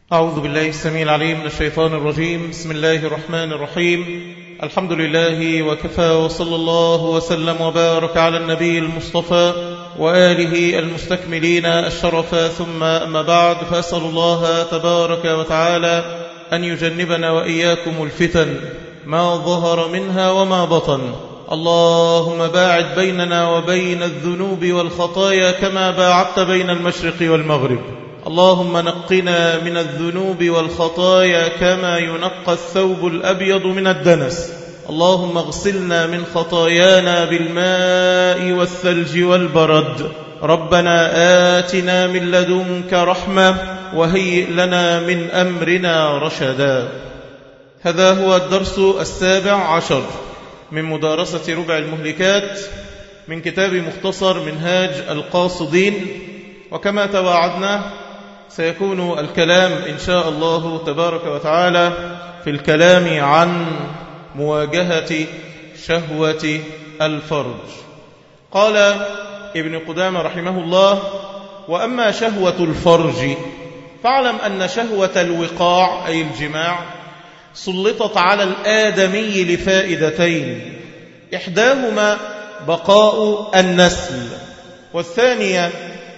أعوذ بالله السميع العليم من الشيطان الرجيم بسم الله الرحمن الرحيم الحمد لله وكفى وصلى الله وسلم وبارك على النبي المصطفى وآله المستكملين الشرف ثم أما بعد فأسأل الله تبارك وتعالى أن يجنبنا وإياكم الفتن ما ظهر منها وما بطن اللهم باعد بيننا وبين الذنوب والخطايا كما باعدت بين المشرق والمغرب اللهم نقنا من الذنوب والخطايا كما ينقى الثوب الأبيض من الدنس اللهم اغسلنا من خطايانا بالماء والثلج والبرد ربنا آتنا من لدنك رحمة وهيئ لنا من أمرنا رشدا هذا هو الدرس السابع عشر من مدارسة ربع المهلكات من كتاب مختصر منهاج القاصدين وكما تواعدنا سيكون الكلام إن شاء الله تبارك وتعالى في الكلام عن مواجهة شهوة الفرج قال ابن قدامة رحمه الله وأما شهوة الفرج فاعلم أن شهوة الوقاع أي الجماع سلطت على الآدمي لفائدتين إحداهما بقاء النسل والثانية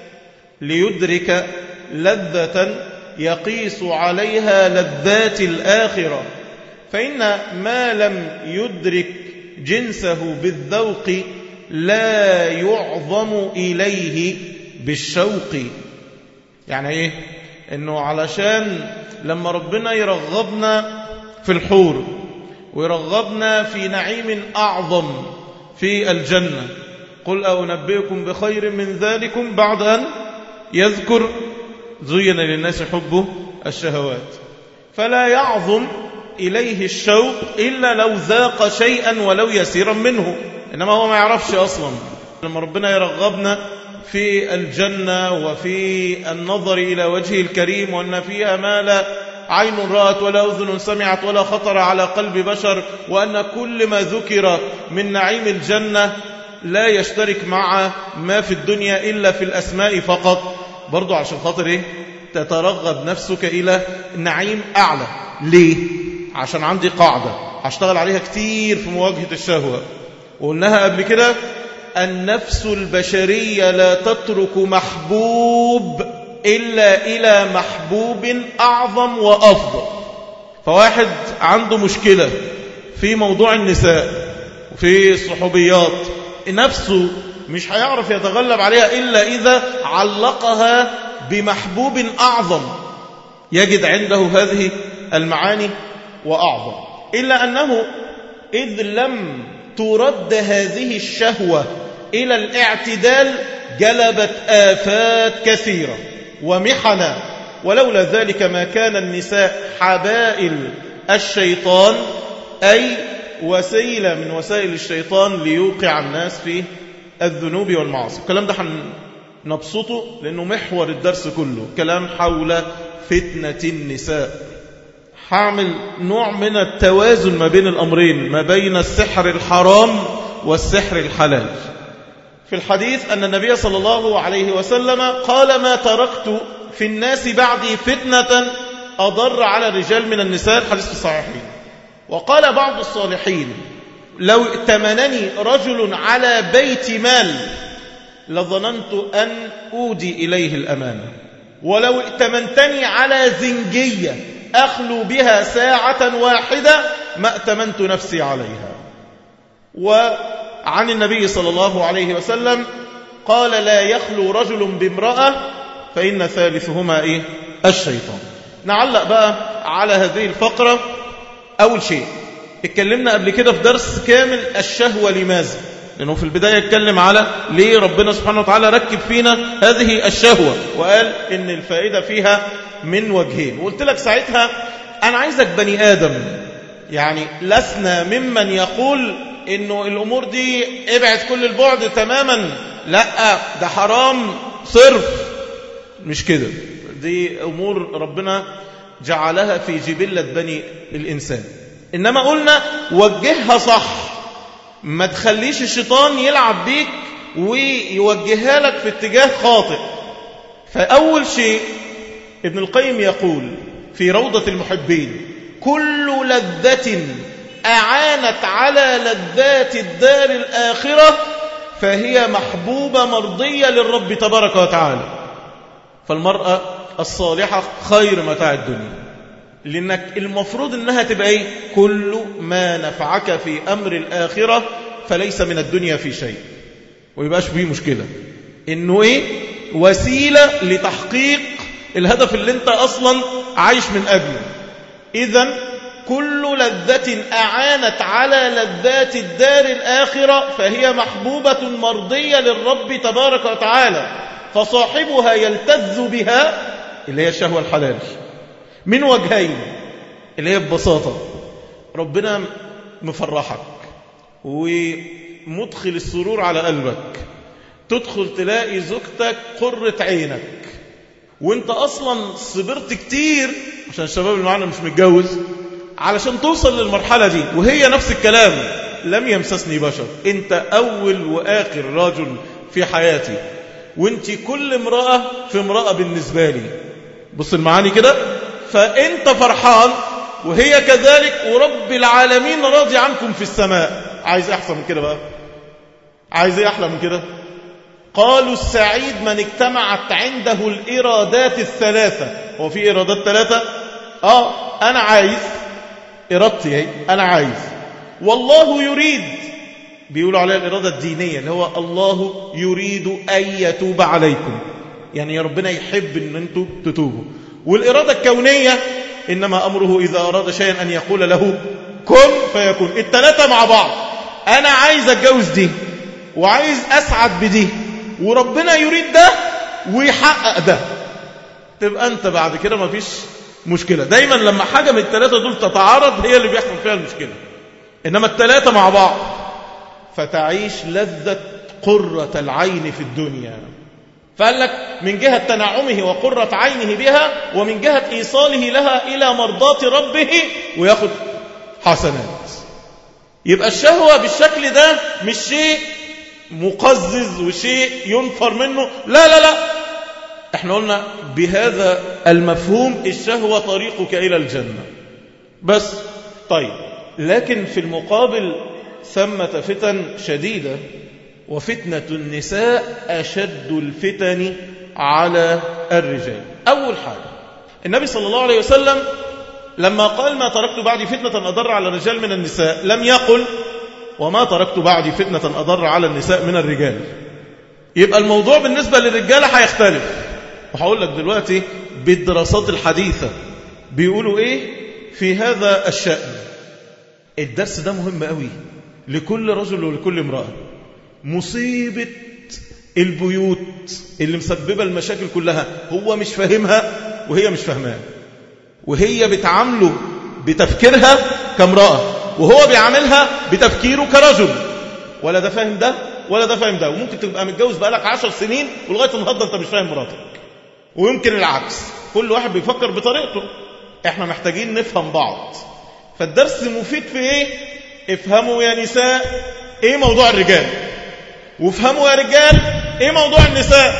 ليدرك لذة يقيس عليها لذات الآخرة فإن ما لم يدرك جنسه بالذوق لا يعظم إليه بالشوق يعني إيه؟ إنه علشان لما ربنا يرغبنا في الحور ويرغبنا في نعيم أعظم في الجنة قل أنبئكم بخير من ذلكم بعد أن يذكر زين للناس حب الشهوات فلا يعظم إليه الشوق إلا لو ذاق شيئا ولو يسيرا منه إنما هو ما يعرفش أصلا لما ربنا يرغبنا في الجنة وفي النظر إلى وجهه الكريم وأن فيها ما لا عين رأت ولا أذن سمعت ولا خطر على قلب بشر وأن كل ما ذكر من نعيم الجنة لا يشترك مع ما في الدنيا إلا في الأسماء فقط برضو عشان خاطر إيه تترغب نفسك إلى نعيم أعلى ليه عشان عندي قاعدة هشتغل عليها كتير في مواجهة الشهوة وقلناها قبل كده النفس البشرية لا تترك محبوب إلا إلى محبوب أعظم وأفضل فواحد عنده مشكلة في موضوع النساء وفي الصحوبيات نفسه مش هيعرف يتغلب عليها إلا إذا علقها بمحبوب أعظم يجد عنده هذه المعاني وأعظم إلا أنه إذ لم ترد هذه الشهوة إلى الاعتدال جلبت آفات كثيرة ومحنا ولولا ذلك ما كان النساء حبائل الشيطان أي وسيلة من وسائل الشيطان ليوقع الناس في الذنوب والمعاصي الكلام ده نبسطه لأنه محور الدرس كله كلام حول فتنة النساء هعمل نوع من التوازن ما بين الأمرين ما بين السحر الحرام والسحر الحلال في الحديث أن النبي صلى الله عليه وسلم قال ما تركت في الناس بعدي فتنة أضر على الرجال من النساء الحديث في الصحيحين وقال بعض الصالحين لو ائتمنني رجل على بيت مال لظننت أن أودي إليه الأمانة ولو ائتمنتني على زنجية أخلو بها ساعة واحدة ما ائتمنت نفسي عليها وعن النبي صلى الله عليه وسلم قال لا يخلو رجل بامرأة فإن ثالثهما إيه؟ الشيطان نعلق بقى على هذه الفقرة أول شيء اتكلمنا قبل كده في درس كامل الشهوة لماذا لأنه في البداية اتكلم على ليه ربنا سبحانه وتعالى ركب فينا هذه الشهوة وقال إن الفائدة فيها من وجهين وقلت لك ساعتها أنا عايزك بني آدم يعني لسنا ممن يقول إنه الأمور دي ابعد كل البعد تماما لا ده حرام صرف مش كده دي أمور ربنا جعلها في جبلة بني الإنسان إنما قلنا وجهها صح ما تخليش الشيطان يلعب بيك ويوجهها لك في اتجاه خاطئ فأول شيء ابن القيم يقول في روضة المحبين كل لذة أعانت على لذات الدار الآخرة فهي محبوبة مرضية للرب تبارك وتعالى فالمرأة الصالحة خير متاع الدنيا لأنك المفروض أنها تبقى إيه؟ كل ما نفعك في أمر الآخرة فليس من الدنيا في شيء ويبقاش فيه مشكلة إنه إيه وسيلة لتحقيق الهدف اللي انت أصلا عايش من أجله إذا كل لذة أعانت على لذات الدار الآخرة فهي محبوبة مرضية للرب تبارك وتعالى فصاحبها يلتذ بها اللي هي الشهوة الحلال من وجهين اللي هي ببساطة ربنا مفرحك ومدخل السرور على قلبك تدخل تلاقي زوجتك قرة عينك وانت اصلا صبرت كتير عشان الشباب اللي معانا مش متجوز علشان توصل للمرحلة دي وهي نفس الكلام لم يمسسني بشر انت اول واخر رجل في حياتي وانت كل امرأة في امرأة بالنسبة لي بص المعاني كده فانت فرحان وهي كذلك ورب العالمين راضي عنكم في السماء عايز احسن من كده بقى عايز ايه احلى من كده قالوا السعيد من اجتمعت عنده الإرادات الثلاثة هو في إرادات ثلاثة آه أنا عايز إرادتي هي أنا عايز والله يريد بيقولوا عليها الإرادة الدينية اللي هو الله يريد أن يتوب عليكم يعني يا ربنا يحب أن أنتم تتوبوا والإرادة الكونية إنما أمره إذا أراد شيئا أن يقول له كن فيكون الثلاثة مع بعض أنا عايز أتجوز دي وعايز أسعد بدي وربنا يريد ده ويحقق ده تبقى أنت بعد كده ما فيش مشكلة دايما لما حاجة من الثلاثة دول تتعارض هي اللي بيحصل فيها المشكلة إنما الثلاثة مع بعض فتعيش لذة قرة العين في الدنيا فقال لك من جهة تنعمه وقرة عينه بها ومن جهة إيصاله لها إلى مرضاة ربه وياخد حسنات يبقى الشهوة بالشكل ده مش شيء مقزز وشيء ينفر منه لا لا لا احنا قلنا بهذا المفهوم الشهوة طريقك إلى الجنة بس طيب لكن في المقابل ثمة فتن شديدة وفتنة النساء أشد الفتن على الرجال أول حاجة النبي صلى الله عليه وسلم لما قال ما تركت بعدي فتنة أضر على الرجال من النساء لم يقل وما تركت بعدي فتنة أضر على النساء من الرجال يبقى الموضوع بالنسبة للرجال هيختلف وهقول لك دلوقتي بالدراسات الحديثة بيقولوا إيه في هذا الشأن الدرس ده مهم قوي لكل رجل ولكل امرأة مصيبة البيوت اللي مسببة المشاكل كلها هو مش فاهمها وهي مش فاهمها وهي بتعامله بتفكيرها كامرأة وهو بيعاملها بتفكيره كرجل ولا ده فاهم ده ولا ده فاهم ده وممكن تبقى متجوز بقالك عشر سنين ولغاية النهارده انت مش فاهم مراتك ويمكن العكس كل واحد بيفكر بطريقته احنا محتاجين نفهم بعض فالدرس مفيد في ايه افهموا يا نساء ايه موضوع الرجال وافهموا يا رجال ايه موضوع النساء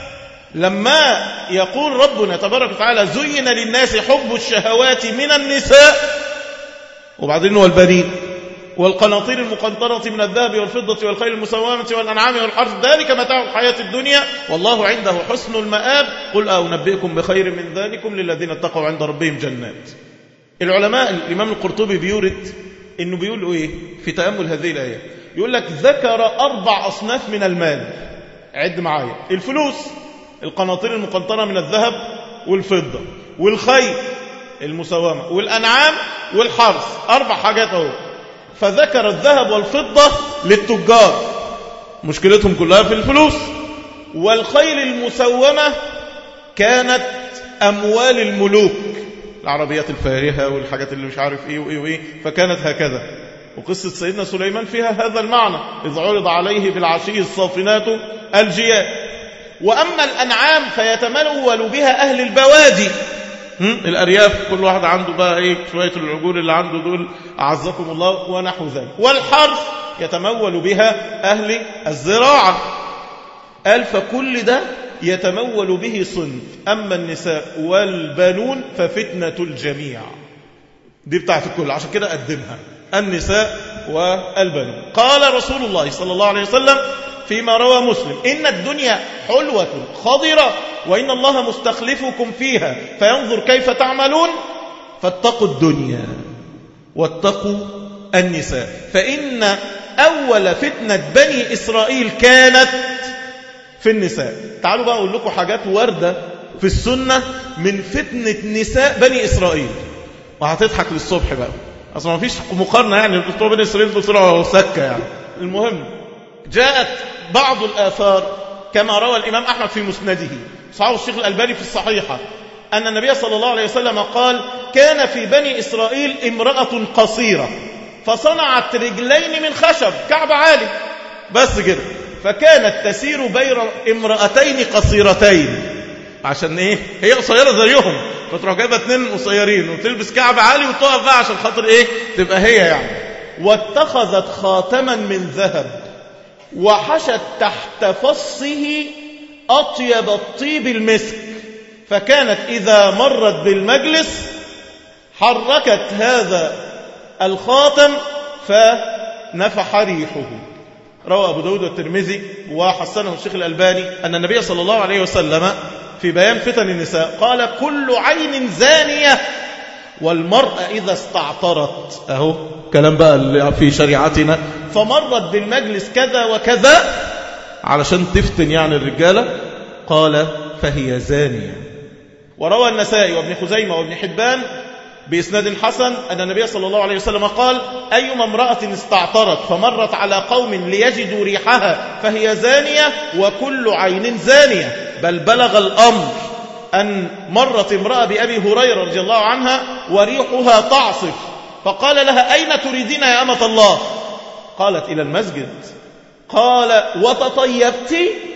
لما يقول ربنا تبارك وتعالى زين للناس حب الشهوات من النساء وبعدين والبنين والقناطير المقنطرة من الذهب والفضة والخيل المسومة والأنعام والحرث ذلك متاع الحياة الدنيا والله عنده حسن المآب قل أنبئكم بخير من ذلكم للذين اتقوا عند ربهم جنات العلماء الإمام القرطبي بيورد إنه بيقول إيه في تأمل هذه الآية يقول لك ذكر أربع أصناف من المال عد معايا الفلوس القناطير المقنطرة من الذهب والفضة والخيل المسومة والأنعام والحرث أربع حاجات أهو فذكر الذهب والفضة للتجار مشكلتهم كلها في الفلوس والخيل المسومة كانت أموال الملوك العربيات الفارهة والحاجات اللي مش عارف إيه وإيه وإيه فكانت هكذا وقصة سيدنا سليمان فيها هذا المعنى إذ عرض عليه بالعشي الصافنات الجياد وأما الأنعام فيتمول بها أهل البوادي الأرياف كل واحد عنده بقى إيه شوية العجول اللي عنده دول أعزكم الله ونحو ذلك والحرث يتمول بها أهل الزراعة قال فكل ده يتمول به صنف أما النساء والبنون ففتنة الجميع دي بتاعت الكل عشان كده قدمها النساء والبنون قال رسول الله صلى الله عليه وسلم فيما روى مسلم إن الدنيا حلوة خضرة وإن الله مستخلفكم فيها فينظر كيف تعملون فاتقوا الدنيا واتقوا النساء فإن أول فتنة بني إسرائيل كانت في النساء تعالوا بقى أقول لكم حاجات واردة في السنة من فتنة نساء بني إسرائيل وهتضحك للصبح بقى أصلا ما فيش مقارنة يعني بتوع بني إسرائيل بسرعة سكة يعني المهم جاءت بعض الآثار كما روى الإمام أحمد في مسنده صحابه الشيخ الألباني في الصحيحة أن النبي صلى الله عليه وسلم قال كان في بني إسرائيل امرأة قصيرة فصنعت رجلين من خشب كعب عالي بس كده فكانت تسير بين امرأتين قصيرتين عشان ايه هي قصيرة زيهم فتروح جايبة اتنين قصيرين وتلبس كعب عالي وتقف بقى عشان خاطر ايه تبقى هي يعني واتخذت خاتما من ذهب وحشت تحت فصه أطيب الطيب المسك فكانت إذا مرت بالمجلس حركت هذا الخاتم فنفح ريحه روى أبو داود والترمذي وحسنه الشيخ الألباني أن النبي صلى الله عليه وسلم في بيان فتن النساء قال كل عين زانية والمرأة إذا استعطرت أهو كلام بقى اللي في شريعتنا فمرت بالمجلس كذا وكذا علشان تفتن يعني الرجالة قال فهي زانية وروى النسائي وابن خزيمة وابن حبان بإسناد حسن أن النبي صلى الله عليه وسلم قال أيما امرأة استعطرت فمرت على قوم ليجدوا ريحها فهي زانية وكل عين زانية بل بلغ الأمر أن مرت امرأة بأبي هريرة رضي الله عنها وريحها تعصف فقال لها أين تريدين يا أمة الله قالت إلى المسجد قال وتطيبت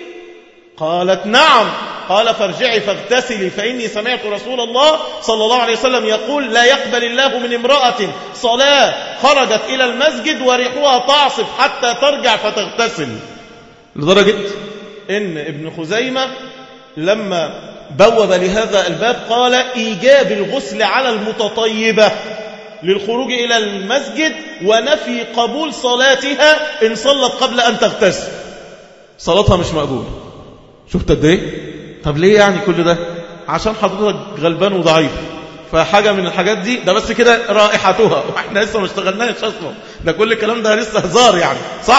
قالت نعم قال فارجعي فاغتسلي فإني سمعت رسول الله صلى الله عليه وسلم يقول لا يقبل الله من امرأة صلاة خرجت إلى المسجد وريحها تعصف حتى ترجع فتغتسل لدرجة إن ابن خزيمة لما بوب لهذا الباب قال إيجاب الغسل على المتطيبة للخروج إلى المسجد ونفي قبول صلاتها إن صلت قبل أن تغتسل صلاتها مش مقبولة شفت قد ايه طب ليه يعني كل ده عشان حضرتك غلبان وضعيف فحاجة من الحاجات دي ده بس كده رائحتها واحنا لسه ما اشتغلناش اصلا ده كل الكلام ده لسه هزار يعني صح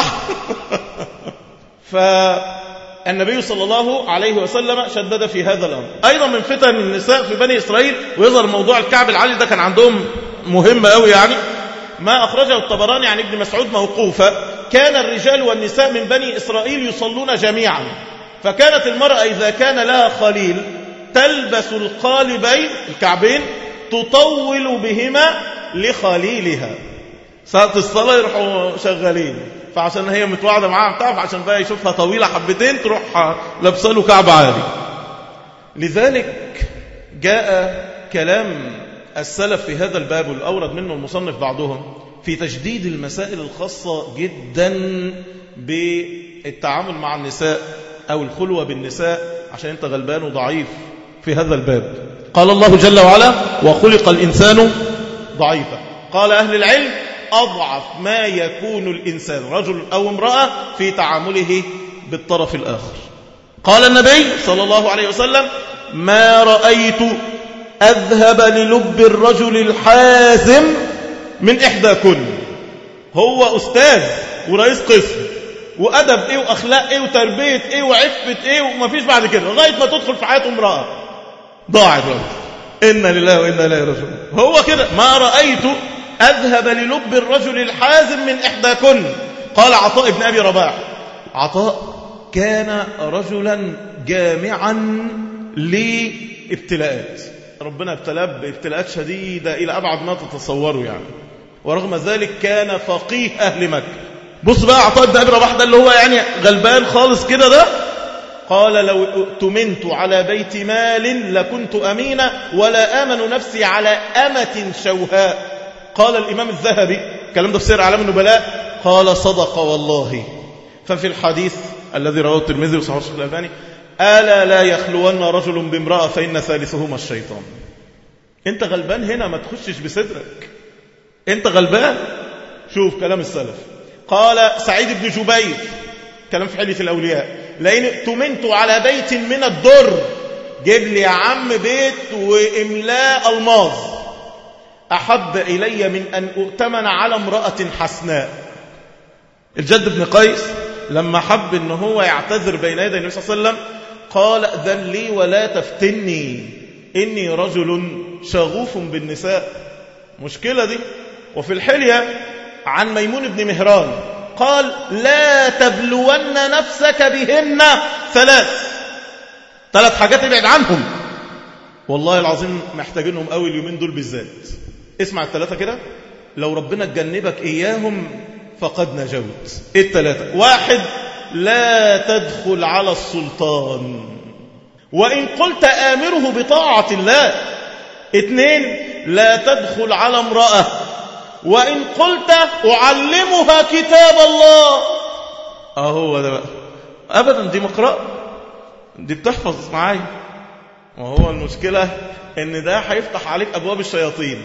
فالنبي صلى الله عليه وسلم شدد في هذا الامر ايضا من فتن النساء في بني اسرائيل ويظهر موضوع الكعب العالي ده كان عندهم مهم قوي يعني ما أخرجه الطبراني عن ابن مسعود موقوفا كان الرجال والنساء من بني إسرائيل يصلون جميعا فكانت المرأة إذا كان لها خليل تلبس القالبين الكعبين تطول بهما لخليلها ساعة الصلاة يروحوا شغالين فعشان هي متوعدة معاها بتاع فعشان بقى يشوفها طويلة حبتين تروح لابسه له كعب عالي لذلك جاء كلام السلف في هذا الباب والأورد منه المصنف بعضهم في تجديد المسائل الخاصة جدا بالتعامل مع النساء أو الخلوة بالنساء عشان أنت غلبان وضعيف في هذا الباب قال الله جل وعلا وخلق الإنسان ضعيفا قال أهل العلم أضعف ما يكون الإنسان رجل أو امرأة في تعامله بالطرف الآخر قال النبي صلى الله عليه وسلم ما رأيت أذهب للب الرجل الحازم من إحداكن هو أستاذ ورئيس قسم وأدب إيه وأخلاق إيه وتربية إيه وعفة إيه ومفيش بعد كده لغاية ما تدخل في حياة امرأة ضاعت رجل إنا لله وإنا إليه راجعون هو كده ما رأيت أذهب للب الرجل الحازم من إحداكن قال عطاء بن أبي رباح عطاء كان رجلا جامعا لابتلاءات ربنا ابتلاه بابتلاءات شديدة إلى أبعد ما تتصوروا يعني ورغم ذلك كان فقيه أهل مكة بص بقى عطاء بن أبي رباح ده اللي هو يعني غلبان خالص كده ده قال لو اؤتمنت على بيت مال لكنت أمينا ولا آمن نفسي على أمة شوهاء قال الإمام الذهبي الكلام ده في سير أعلام النبلاء قال صدق والله ففي الحديث الذي رواه الترمذي وصححه الشيخ الألباني ألا لا يخلون رجل بامرأة فإن ثالثهما الشيطان انت غلبان هنا ما تخشش بصدرك انت غلبان شوف كلام السلف قال سعيد بن جبير كلام في حلية الأولياء لئن ائتمنت على بيت من الدر جيب لي يا عم بيت وإملاء الماظ أحب إلي من أن أؤتمن على امرأة حسناء الجد بن قيس لما حب ان هو يعتذر بين يدي النبي صلى الله عليه وسلم قال ذن لي ولا تفتني إني رجل شغوف بالنساء مشكلة دي وفي الحلية عن ميمون بن مهران قال لا تبلون نفسك بهن ثلاث ثلاث حاجات ابعد عنهم والله العظيم محتاجينهم قوي اليومين دول بالذات اسمع الثلاثة كده لو ربنا تجنبك إياهم فقد نجوت ايه الثلاثة واحد لا تدخل على السلطان وإن قلت آمره بطاعة الله اثنين لا تدخل على امرأة وإن قلت أعلمها كتاب الله أهو ده بقى أبدا دي مقرأ دي بتحفظ معايا وهو المشكلة ان ده هيفتح عليك أبواب الشياطين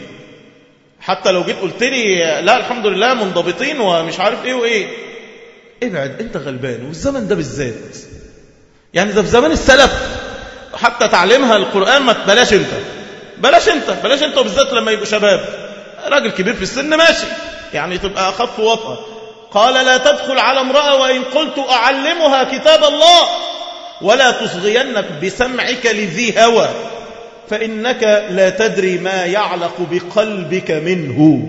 حتى لو جيت قلت لي لا الحمد لله منضبطين ومش عارف ايه وايه ابعد انت غلبان والزمن ده بالذات يعني ده في زمان السلف حتى تعليمها القرآن ما بلاش انت بلاش انت بلاش انت وبالذات لما يبقوا شباب راجل كبير في السن ماشي يعني تبقى أخف وطأ قال لا تدخل على امرأة وإن قلت أعلمها كتاب الله ولا تصغينك بسمعك لذي هوى فإنك لا تدري ما يعلق بقلبك منه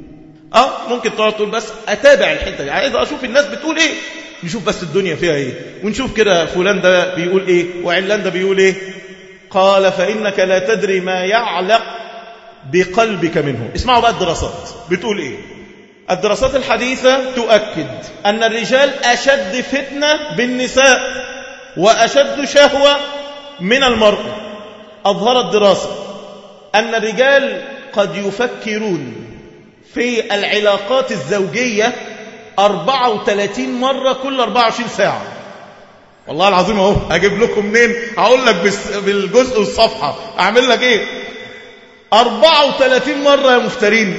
اه ممكن تقعد تقول بس اتابع الحته دي عايز اشوف الناس بتقول ايه نشوف بس الدنيا فيها ايه ونشوف كده فلان ده بيقول ايه وعلان ده بيقول ايه قال فانك لا تدري ما يعلق بقلبك منه اسمعوا بقى الدراسات بتقول ايه الدراسات الحديثة تؤكد أن الرجال أشد فتنة بالنساء وأشد شهوة من المرأة أظهرت دراسة أن الرجال قد يفكرون في العلاقات الزوجية 34 مرة كل 24 ساعة والله العظيم اهو هجيب لكم منين هقول لك بالجزء والصفحة اعمل لك ايه 34 مرة يا مفترين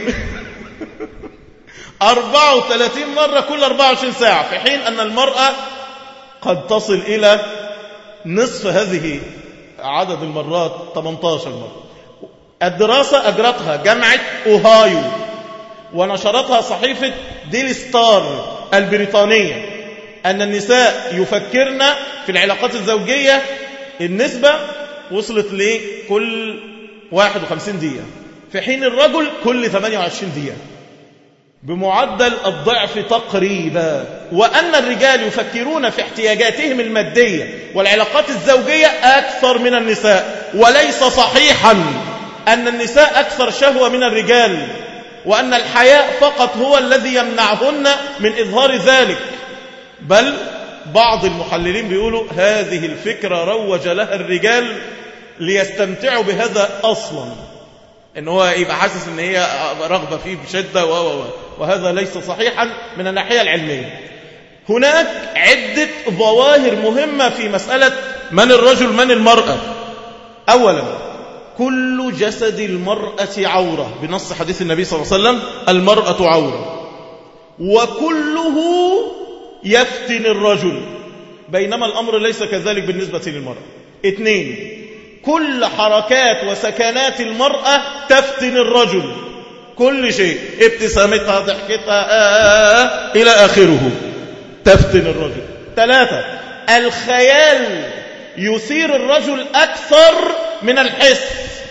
34 مرة كل 24 ساعة في حين أن المرأة قد تصل إلى نصف هذه عدد المرات 18 مرة الدراسة أجرتها جامعة أوهايو ونشرتها صحيفة ديلي ستار البريطانية أن النساء يفكرن في العلاقات الزوجية النسبة وصلت لكل 51 دقيقة في حين الرجل كل 28 دقيقة بمعدل الضعف تقريبا وأن الرجال يفكرون في احتياجاتهم المادية والعلاقات الزوجية أكثر من النساء وليس صحيحا أن النساء أكثر شهوة من الرجال وأن الحياء فقط هو الذي يمنعهن من إظهار ذلك بل بعض المحللين بيقولوا هذه الفكرة روج لها الرجال ليستمتعوا بهذا أصلا ان هو يبقى حاسس ان هي رغبة فيه بشدة و و وهذا ليس صحيحا من الناحية العلمية هناك عدة ظواهر مهمة في مسألة من الرجل من المرأة أولا كل جسد المرأة عورة بنص حديث النبي صلى الله عليه وسلم المرأة عورة وكله يفتن الرجل بينما الأمر ليس كذلك بالنسبة للمرأة اثنين كل حركات وسكنات المرأة تفتن الرجل كل شيء ابتسامتها ضحكتها آه آه إلى آخره تفتن الرجل ثلاثة الخيال يثير الرجل أكثر من الحس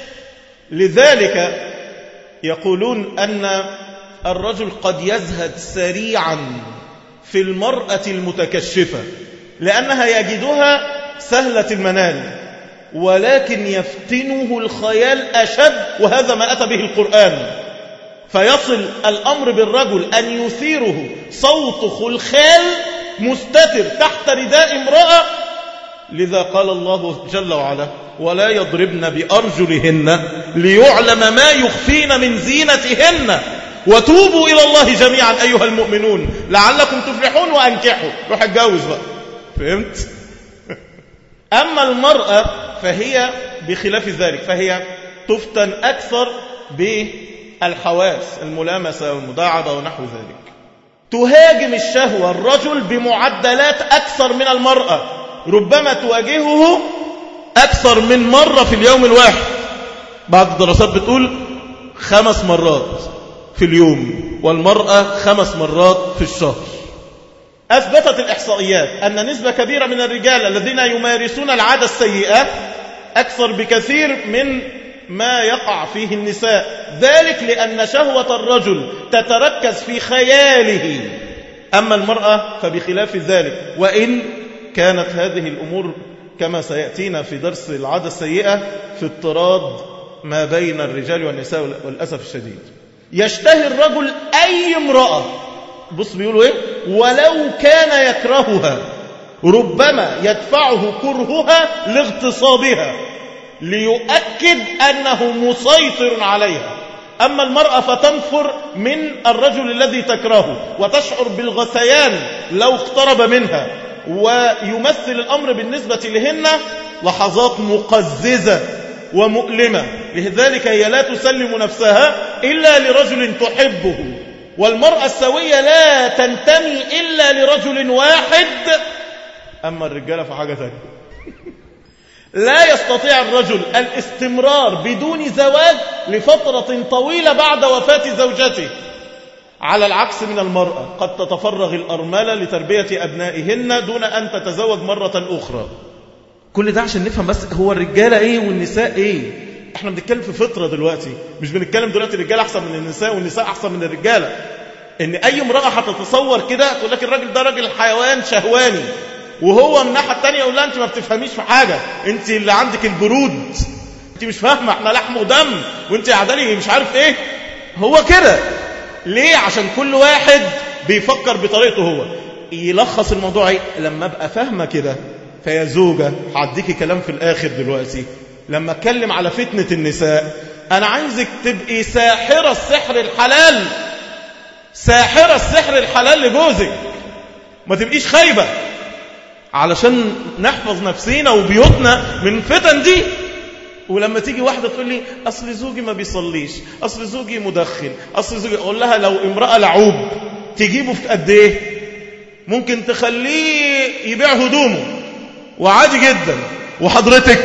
لذلك يقولون أن الرجل قد يزهد سريعا في المرأة المتكشفة لأنها يجدها سهلة المنال ولكن يفتنه الخيال أشد وهذا ما أتى به القرآن فيصل الأمر بالرجل أن يثيره صوت خلخال مستتر تحت رداء امرأة لذا قال الله جل وعلا ولا يضربن بأرجلهن ليعلم ما يخفين من زينتهن وتوبوا إلى الله جميعا أيها المؤمنون لعلكم تفلحون وأنكحوا روح اتجوز بقى فهمت؟ أما المرأة فهي بخلاف ذلك فهي تفتن أكثر بالحواس الملامسة والمداعبة ونحو ذلك تهاجم الشهوة الرجل بمعدلات أكثر من المرأة ربما تواجهه أكثر من مرة في اليوم الواحد بعض الدراسات بتقول خمس مرات في اليوم والمرأة خمس مرات في الشهر أثبتت الإحصائيات أن نسبة كبيرة من الرجال الذين يمارسون العادة السيئة أكثر بكثير من ما يقع فيه النساء ذلك لأن شهوة الرجل تتركز في خياله أما المرأة فبخلاف ذلك وإن كانت هذه الأمور كما سيأتينا في درس العادة السيئة في اضطراد ما بين الرجال والنساء والأسف الشديد يشتهي الرجل أي امرأة بص بيقولوا إيه ولو كان يكرهها ربما يدفعه كرهها لاغتصابها ليؤكد أنه مسيطر عليها أما المرأة فتنفر من الرجل الذي تكرهه وتشعر بالغثيان لو اقترب منها ويمثل الأمر بالنسبة لهن لحظات مقززة ومؤلمة لذلك هي لا تسلم نفسها إلا لرجل تحبه والمرأة السوية لا تنتمي إلا لرجل واحد أما الرجالة فحاجة ثانية لا يستطيع الرجل الاستمرار بدون زواج لفترة طويلة بعد وفاة زوجته على العكس من المرأة قد تتفرغ الأرملة لتربية أبنائهن دون أن تتزوج مرة أخرى كل ده عشان نفهم بس هو الرجالة إيه والنساء إيه احنا بنتكلم في فطرة دلوقتي مش بنتكلم دلوقتي الرجالة أحسن من النساء والنساء أحسن من الرجالة ان اي امرأة هتتصور كده تقول لك الراجل ده راجل حيوان شهواني وهو من الناحيه الثانيه يقول لها انت ما بتفهميش في حاجه انت اللي عندك البرود انت مش فاهمه احنا لحم ودم وانت قاعده مش عارف ايه هو كده ليه عشان كل واحد بيفكر بطريقته هو يلخص الموضوع ايه لما ابقى فاهمه كده فيا زوجه هديكي كلام في الاخر دلوقتي لما اتكلم على فتنه النساء انا عايزك تبقي ساحره السحر الحلال ساحره السحر الحلال لجوزك ما تبقيش خايبه علشان نحفظ نفسينا وبيوتنا من الفتن دي ولما تيجي واحدة تقول لي أصل زوجي ما بيصليش أصل زوجي مدخن أصل زوجي أقول لها لو امرأة لعوب تجيبه في قد إيه ممكن تخليه يبيع هدومه وعادي جدا وحضرتك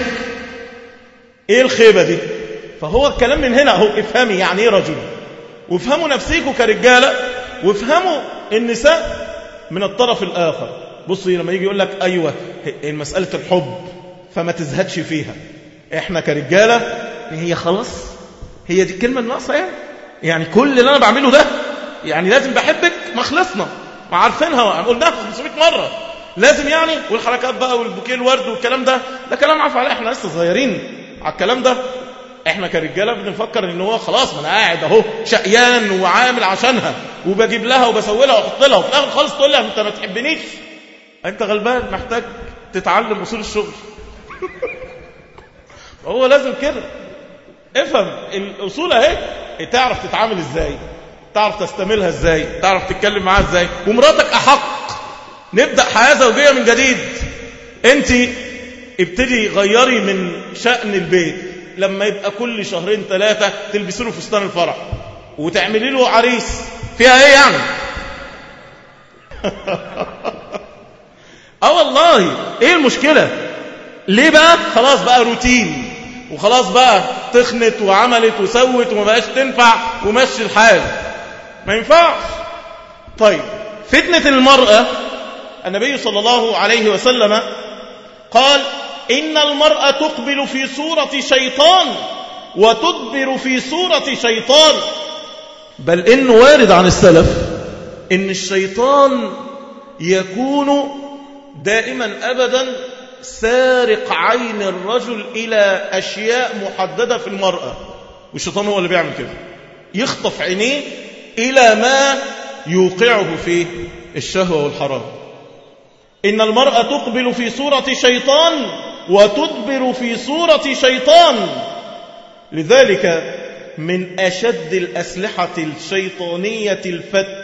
إيه الخيبة دي فهو الكلام من هنا هو افهمي يعني إيه رجل وافهموا نفسيكوا كرجالة وافهموا النساء من الطرف الآخر بصي لما يجي يقول لك أيوة مسألة الحب فما تزهدش فيها احنا كرجالة هي خلاص هي دي الكلمة الناقصة يعني يعني كل اللي أنا بعمله ده يعني لازم بحبك ما خلصنا ما عارفينها قلناها 500 مرة لازم يعني والحركات بقى والبوكيه الورد والكلام ده ده كلام عارف عليه احنا لسه صغيرين على الكلام ده احنا كرجاله بنفكر ان هو خلاص ما انا قاعد اهو شقيان وعامل عشانها وبجيب لها وبسوي لها واحط لها وفي الاخر خالص تقول لها انت ما تحبنيش انت غلبان محتاج تتعلم اصول الشغل هو لازم كده افهم الاصول اهي تعرف تتعامل ازاي تعرف تستملها ازاي تعرف تتكلم معاها ازاي ومراتك احق نبدا حياه زوجيه من جديد انت ابتدي غيري من شأن البيت لما يبقى كل شهرين ثلاثة تلبسي له فستان الفرح وتعملي له عريس فيها ايه يعني اه والله ايه المشكلة ليه بقى خلاص بقى روتين وخلاص بقى تخنت وعملت وسوت وما بقاش تنفع ومشي الحال ما ينفعش طيب فتنة المرأة النبي صلى الله عليه وسلم قال إن المرأة تقبل في صورة شيطان وتدبر في صورة شيطان بل إنه وارد عن السلف إن الشيطان يكون دائما أبدا سارق عين الرجل إلى أشياء محددة في المرأة والشيطان هو اللي بيعمل كده يخطف عينيه إلى ما يوقعه في الشهوة والحرام إن المرأة تقبل في صورة شيطان وتدبر في صورة شيطان لذلك من أشد الأسلحة الشيطانية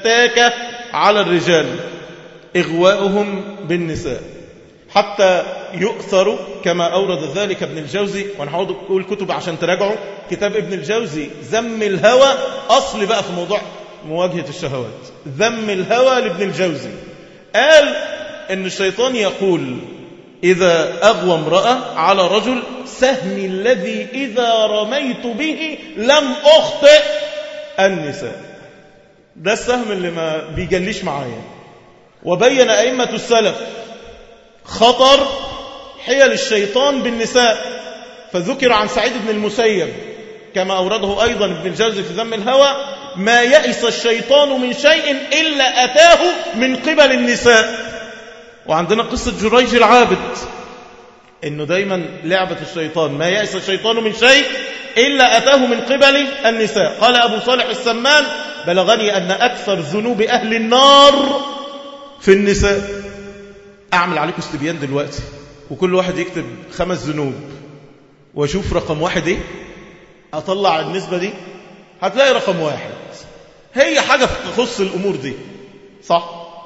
الفتاكة على الرجال إغواؤهم بالنساء حتى يؤثر كما أورد ذلك ابن الجوزي وأنا هقعد أقول كتب عشان تراجعوا كتاب ابن الجوزي ذم الهوى أصل بقى في موضوع مواجهة الشهوات ذم الهوى لابن الجوزي قال إن الشيطان يقول إذا أغوى امرأة على رجل سهمي الذي إذا رميت به لم أخطئ النساء ده السهم اللي ما بيجليش معايا وبين أئمة السلف خطر حيل الشيطان بالنساء فذكر عن سعيد بن المسيب كما أورده أيضا ابن الجوزي في ذم الهوى ما يئس الشيطان من شيء إلا أتاه من قبل النساء وعندنا قصة جريج العابد إنه دايما لعبة الشيطان ما يأس الشيطان من شيء إلا أتاه من قبل النساء قال أبو صالح السمان بلغني أن أكثر ذنوب أهل النار في النساء أعمل عليكم استبيان دلوقتي وكل واحد يكتب خمس ذنوب واشوف رقم واحد ايه اطلع النسبة دي هتلاقي رقم واحد هي حاجة تخص الأمور دي صح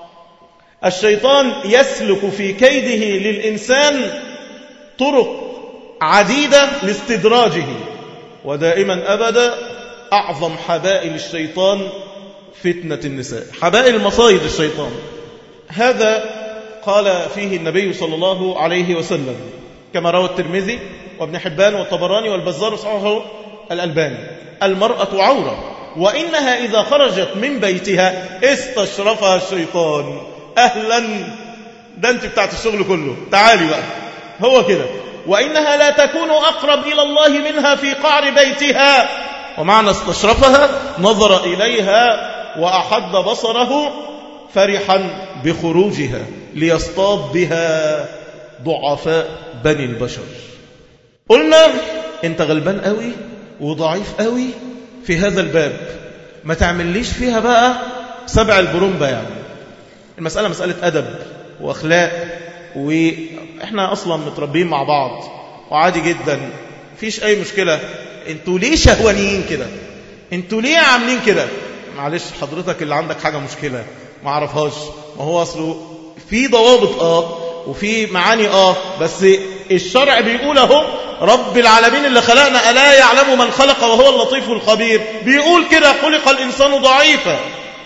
الشيطان يسلك في كيده للإنسان طرق عديدة لاستدراجه ودائما أبدا أعظم حبائل الشيطان فتنة النساء حبائل مصايد الشيطان هذا قال فيه النبي صلى الله عليه وسلم كما روى الترمذي وابن حبان والطبراني والبزار وصححه الألباني المرأة عورة وإنها إذا خرجت من بيتها استشرفها الشيطان أهلا ده أنت بتاعت الشغل كله تعالي بقى هو كده وإنها لا تكون أقرب إلى الله منها في قعر بيتها ومعنى استشرفها نظر إليها وأحد بصره فرحا بخروجها ليصطاد بها ضعفاء بني البشر قلنا انت غلبان قوي وضعيف قوي في هذا الباب ما تعمليش فيها بقى سبع البرومبا يعني المسألة مسألة أدب وأخلاق وإحنا أصلا متربيين مع بعض وعادي جدا فيش أي مشكلة انتوا ليه شهوانيين كده انتوا ليه عاملين كده معلش حضرتك اللي عندك حاجة مشكلة ما عرفهاش ما هو أصله في ضوابط آه وفي معاني آه بس الشرع بيقول اهو رب العالمين اللي خلقنا ألا يعلم من خلق وهو اللطيف الخبير بيقول كده خلق الإنسان ضعيفا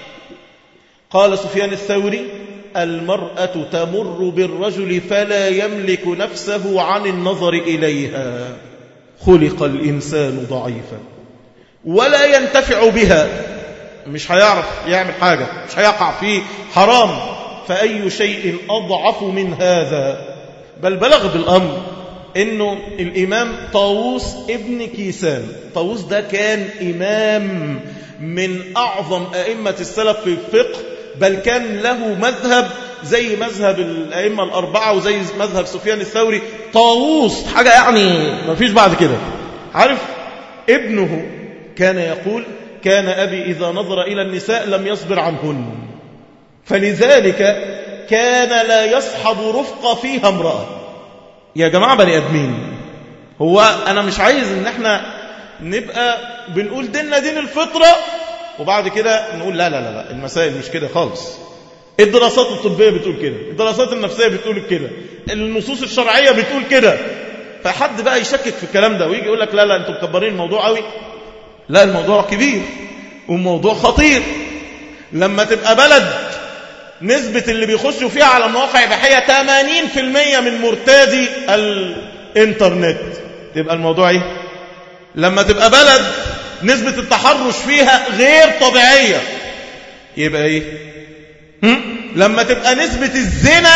قال سفيان الثوري المرأة تمر بالرجل فلا يملك نفسه عن النظر إليها خلق الإنسان ضعيفا ولا ينتفع بها مش هيعرف يعمل حاجة مش هيقع فيه حرام فأي شيء أضعف من هذا بل بلغ بالأمر انه الامام طاووس ابن كيسان طاووس ده كان امام من اعظم ائمه السلف في الفقه بل كان له مذهب زي مذهب الائمه الاربعه وزي مذهب سفيان الثوري طاووس حاجه يعني ما فيش بعد كده عارف ابنه كان يقول كان ابي اذا نظر الى النساء لم يصبر عنهن فلذلك كان لا يصحب رفقه فيها امراه يا جماعة بني أدمين هو أنا مش عايز إن احنا نبقى بنقول ديننا دين الفطرة وبعد كده نقول لا لا لا, لا المسائل مش كده خالص الدراسات الطبية بتقول كده الدراسات النفسية بتقول كده النصوص الشرعية بتقول كده فحد بقى يشكك في الكلام ده ويجي يقول لك لا لا انتوا مكبرين الموضوع قوي لا الموضوع كبير والموضوع خطير لما تبقى بلد نسبة اللي بيخشوا فيها على مواقع إباحية 80% من مرتادي الإنترنت تبقى الموضوع إيه؟ لما تبقى بلد نسبة التحرش فيها غير طبيعية يبقى إيه؟ هم؟ لما تبقى نسبة الزنا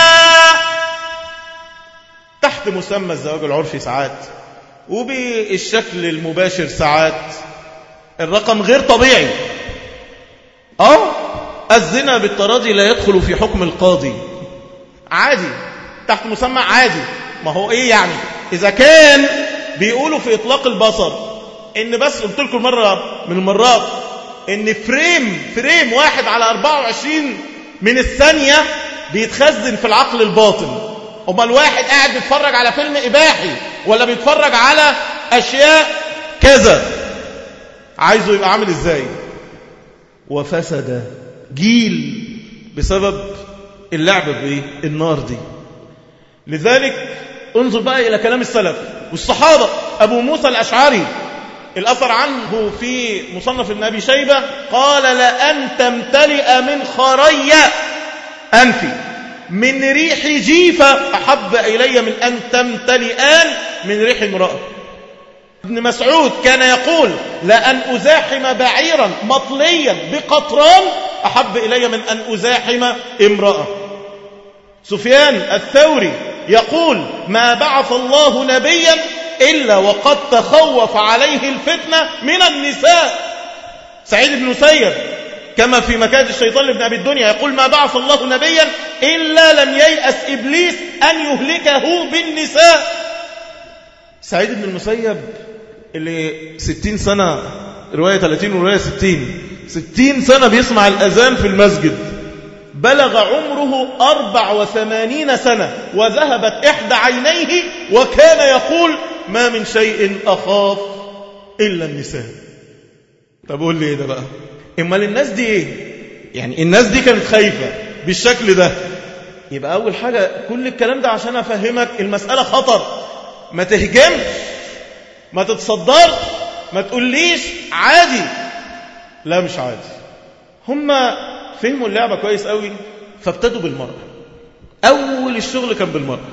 تحت مسمى الزواج العرفي ساعات وبالشكل المباشر ساعات الرقم غير طبيعي اه الزنا بالتراضي لا يدخل في حكم القاضي عادي تحت مسمى عادي ما هو ايه يعني اذا كان بيقولوا في اطلاق البصر ان بس قلت لكم مرة من المرات ان فريم فريم واحد على 24 من الثانية بيتخزن في العقل الباطن امال الواحد قاعد بيتفرج على فيلم اباحي ولا بيتفرج على اشياء كذا عايزه يبقى عامل ازاي وفسد جيل بسبب اللعب بايه النار دي لذلك انظر بقى إلى كلام السلف والصحابة أبو موسى الأشعري الأثر عنه في مصنف ابن أبي شيبة قال لأن تمتلئ من خري أنفي من ريح جيفة أحب إلي من أن تمتلئان من ريح امرأة ابن مسعود كان يقول لأن أزاحم بعيرا مطليا بقطران أحب إلي من أن أزاحم امرأة سفيان الثوري يقول ما بعث الله نبيا إلا وقد تخوف عليه الفتنة من النساء سعيد بن مسيب كما في مكاد الشيطان لابن أبي الدنيا يقول ما بعث الله نبيا إلا لم ييأس إبليس أن يهلكه بالنساء سعيد بن المسيب اللي ستين سنة رواية 30 ورواية 60 ستين سنة بيسمع الأذان في المسجد بلغ عمره أربع وثمانين سنة وذهبت إحدى عينيه وكان يقول ما من شيء أخاف إلا النساء طب قول لي إيه ده بقى إمال الناس دي إيه يعني الناس دي كانت خايفة بالشكل ده يبقى أول حاجة كل الكلام ده عشان أفهمك المسألة خطر ما تهجمش ما تتصدر ما تقوليش عادي لا مش عادي هم فهموا اللعبة كويس قوي فابتدوا بالمرأة أول الشغل كان بالمرأة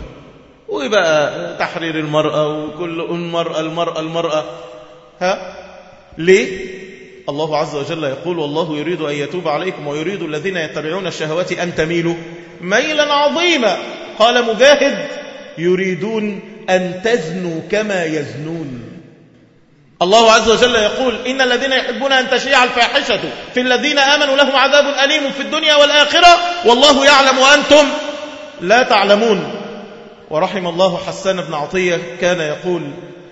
وبقى تحرير المرأة وكل المرأة المرأة المرأة ها ليه الله عز وجل يقول والله يريد أن يتوب عليكم ويريد الذين يتبعون الشهوات أن تميلوا ميلا عظيما قال مجاهد يريدون أن تزنوا كما يزنون الله عز وجل يقول إن الذين يحبون أن تشيع الفاحشة في الذين آمنوا لهم عذاب أليم في الدنيا والآخرة والله يعلم وأنتم لا تعلمون ورحم الله حسان بن عطية كان يقول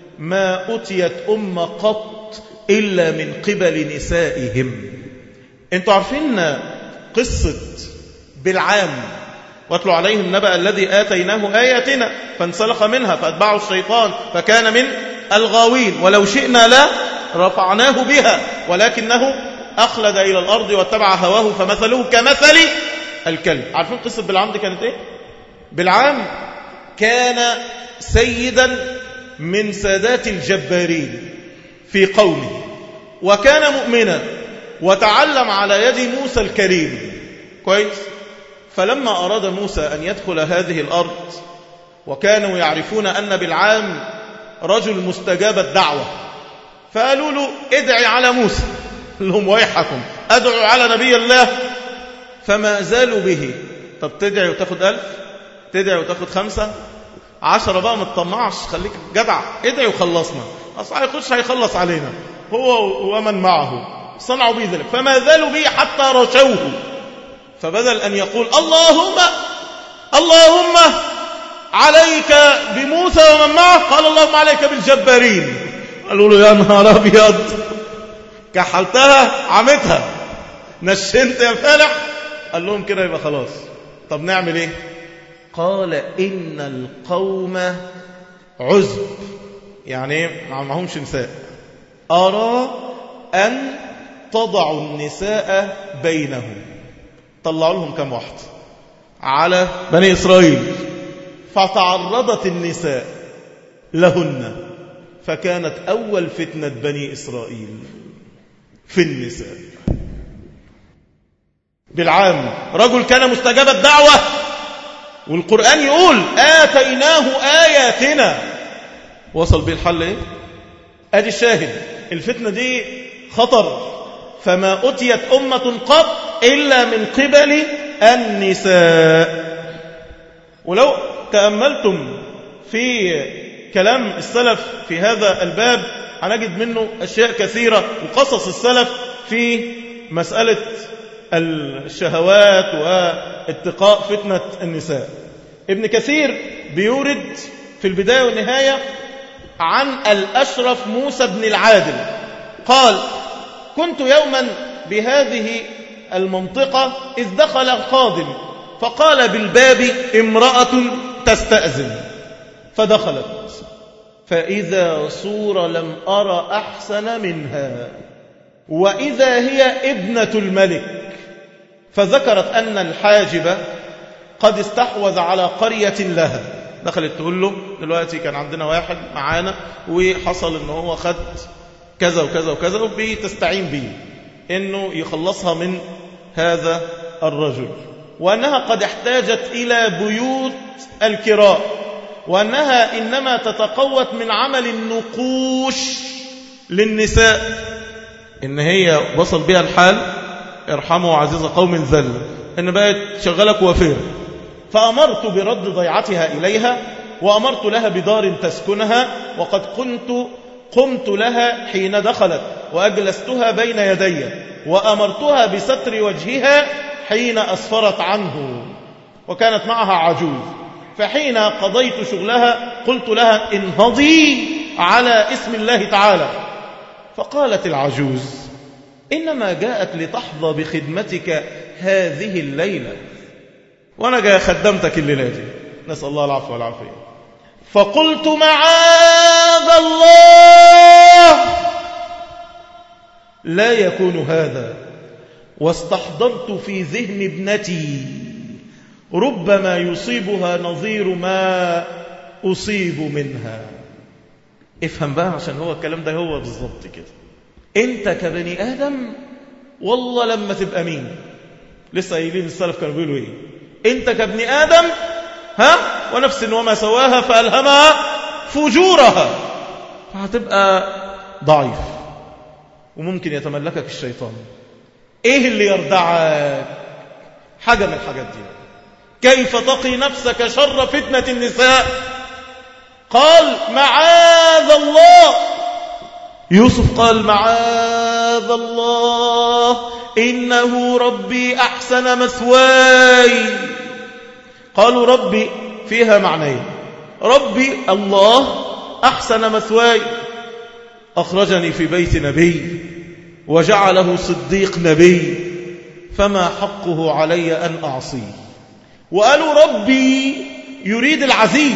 ما أتيت أم قط إلا من قبل نسائهم انتوا عارفين قصة بالعام واتلوا عليهم نبأ الذي آتيناه آياتنا فانسلخ منها فأتبعه الشيطان فكان من الغاوين ولو شئنا لا رفعناه بها ولكنه أخلد إلى الأرض واتبع هواه فمثله كمثل الكلب عارفين قصة بالعام دي كانت إيه؟ بالعام كان سيدا من سادات الجبارين في قومه وكان مؤمنا وتعلم على يد موسى الكريم كويس فلما أراد موسى أن يدخل هذه الأرض وكانوا يعرفون أن بالعام رجل مستجاب الدعوة فقالوا له ادعي على موسى لهم ويحكم أدعو على نبي الله فما زالوا به طب تدعي وتاخد ألف تدعي وتاخد خمسة عشرة بقى ما تطمعش خليك جدع ادعي وخلصنا أصلا هيخش هيخلص علينا هو ومن معه صنعوا به ذلك فما زالوا به حتى رشوه فبدل أن يقول اللهم اللهم عليك بموسى ومن معه قال اللهم عليك بالجبارين قالوا له يا نهار أبيض كحلتها عمتها نشنت يا فالح قال لهم كده يبقى خلاص طب نعمل ايه قال إن القوم عزب يعني ايه ما معهمش نساء أرى أن تضعوا النساء بينهم طلعوا لهم كم واحد على بني إسرائيل فتعرضت النساء لهن فكانت أول فتنة بني إسرائيل في النساء بالعام رجل كان مستجاب الدعوة والقرآن يقول آتيناه آياتنا وصل به الحل ايه ادي الشاهد الفتنة دي خطر فما أتيت أمة قط إلا من قبل النساء ولو تأملتم في كلام السلف في هذا الباب هنجد منه أشياء كثيرة وقصص السلف في مسألة الشهوات واتقاء فتنة النساء ابن كثير بيورد في البداية والنهاية عن الأشرف موسى بن العادل قال كنت يوما بهذه المنطقة إذ دخل القادم فقال بالباب امرأة تستأذن فدخلت فإذا صورة لم أرى أحسن منها وإذا هي ابنة الملك فذكرت أن الحاجب قد استحوذ على قرية لها دخلت تقول له دلوقتي كان عندنا واحد معانا وحصل ان هو خد كذا وكذا وكذا وبتستعين به انه يخلصها من هذا الرجل وانها قد احتاجت الى بيوت الكراء وانها انما تتقوت من عمل النقوش للنساء ان هي وصل بها الحال ارحموا عزيز قوم ذل ان بقت شغاله كوافير فامرت برد ضيعتها اليها وامرت لها بدار تسكنها وقد كنت قمت لها حين دخلت واجلستها بين يدي وامرتها بستر وجهها حين اسفرت عنه وكانت معها عجوز فحين قضيت شغلها قلت لها انهضي على اسم الله تعالى فقالت العجوز إنما جاءت لتحظى بخدمتك هذه الليلة وأنا جاء خدمتك الليلة دي نسأل الله العفو والعافية فقلت معاذ الله لا يكون هذا واستحضرت في ذهن ابنتي ربما يصيبها نظير ما أصيب منها افهم بقى عشان هو الكلام ده هو بالظبط كده انت كبني آدم والله لما تبقى مين لسه قايلين السلف كانوا بيقولوا ايه انت كابن آدم ها ونفس وما سواها فألهمها فجورها فهتبقى ضعيف وممكن يتملكك الشيطان ايه اللي يردعك حاجة من الحاجات دي كيف تقي نفسك شر فتنة النساء قال معاذ الله يوسف قال معاذ الله إنه ربي أحسن مثواي قالوا ربي فيها معنيين ربي الله أحسن مثواي أخرجني في بيت نبي وجعله صديق نبي فما حقه علي أن أعصيه وقالوا ربي يريد العزيز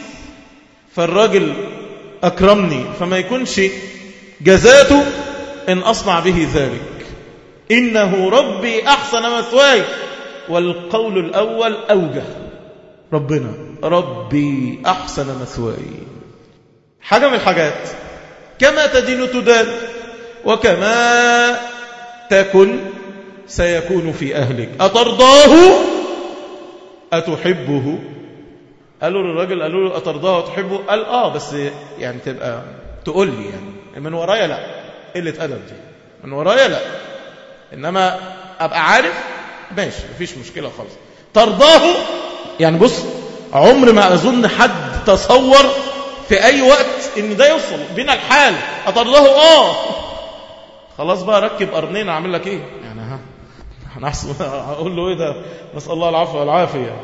فالراجل أكرمني فما يكونش جزاته إن أصنع به ذلك إنه ربي أحسن مثواي والقول الأول أوجه ربنا ربي أحسن مثواي حاجة من الحاجات كما تدين تدان وكما تكن سيكون في أهلك أترضاه أتحبه قالوا للراجل قالوا له أترضاه وتحبه قال آه بس يعني تبقى تقول لي يعني من ورايا لا قلة أدب دي من ورايا لا إنما أبقى عارف ماشي مفيش مشكلة خالص ترضاه يعني بص عمر ما أظن حد تصور في أي وقت إن ده يوصل بنا الحال أترضاه آه خلاص بقى ركب قرنين أعمل لك إيه يعني ها هنحصل أقول له إيه ده نسأل الله العفو والعافية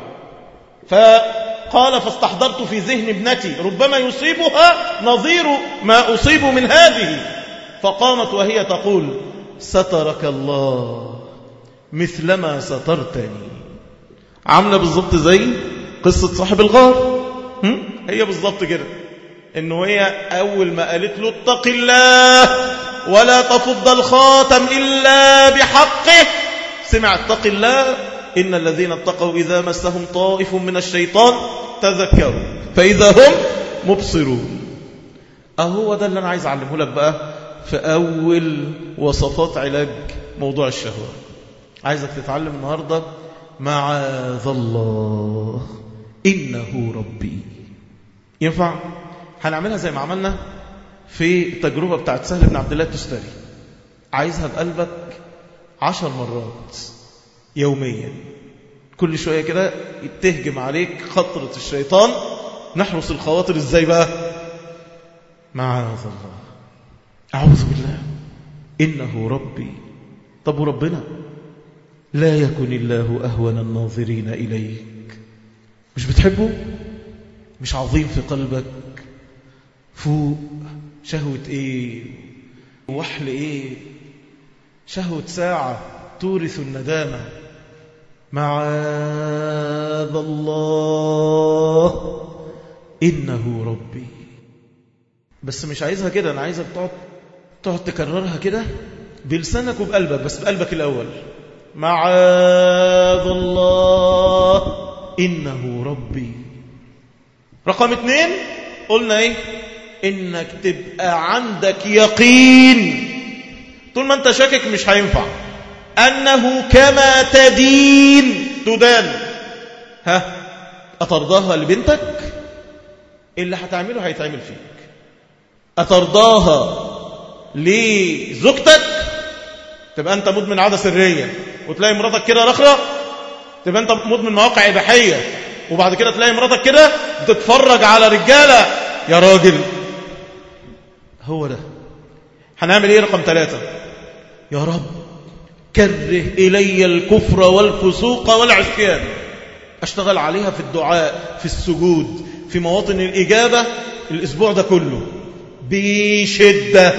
فقال فاستحضرت في ذهن ابنتي ربما يصيبها نظير ما أصيب من هذه فقامت وهي تقول سترك الله مثلما سترتني عاملة بالضبط زي قصة صاحب الغار هم؟ هي بالضبط كده انه هي اول ما قالت له اتق الله ولا تفض الخاتم الا بحقه سمع اتق الله ان الذين اتقوا اذا مسهم طائف من الشيطان تذكروا فاذا هم مبصرون اهو ده اللي انا عايز اعلمه لك بقى في اول وصفات علاج موضوع الشهوه عايزك تتعلم النهارده معاذ الله إنه ربي ينفع هنعملها زي ما عملنا في التجربة بتاعت سهل بن عبد الله التستري عايزها بقلبك عشر مرات يوميا كل شوية كده تهجم عليك خطرة الشيطان نحرس الخواطر ازاي بقى معاذ الله أعوذ بالله إنه ربي طب وربنا لا يكن الله أهون الناظرين إليك مش بتحبه مش عظيم في قلبك فوق شهوة ايه وحل ايه شهوة ساعة تورث الندامة معاذ الله إنه ربي بس مش عايزها كده أنا عايزك تقعد تقعد تكررها كده بلسانك وبقلبك بس بقلبك الأول معاذ الله إنه ربي رقم اتنين قلنا ايه انك تبقى عندك يقين طول ما انت شاكك مش هينفع انه كما تدين تدان ها اترضاها لبنتك اللي هتعمله هيتعمل فيك اترضاها لزوجتك تبقى انت مدمن عاده سريه وتلاقي مراتك كده رخره تبقى انت مدمن مواقع اباحيه وبعد كده تلاقي مراتك كده بتتفرج على رجاله يا راجل هو ده هنعمل ايه رقم ثلاثة يا رب كره إلي الكفر والفسوق والعصيان أشتغل عليها في الدعاء في السجود في مواطن الإجابة الأسبوع ده كله بشدة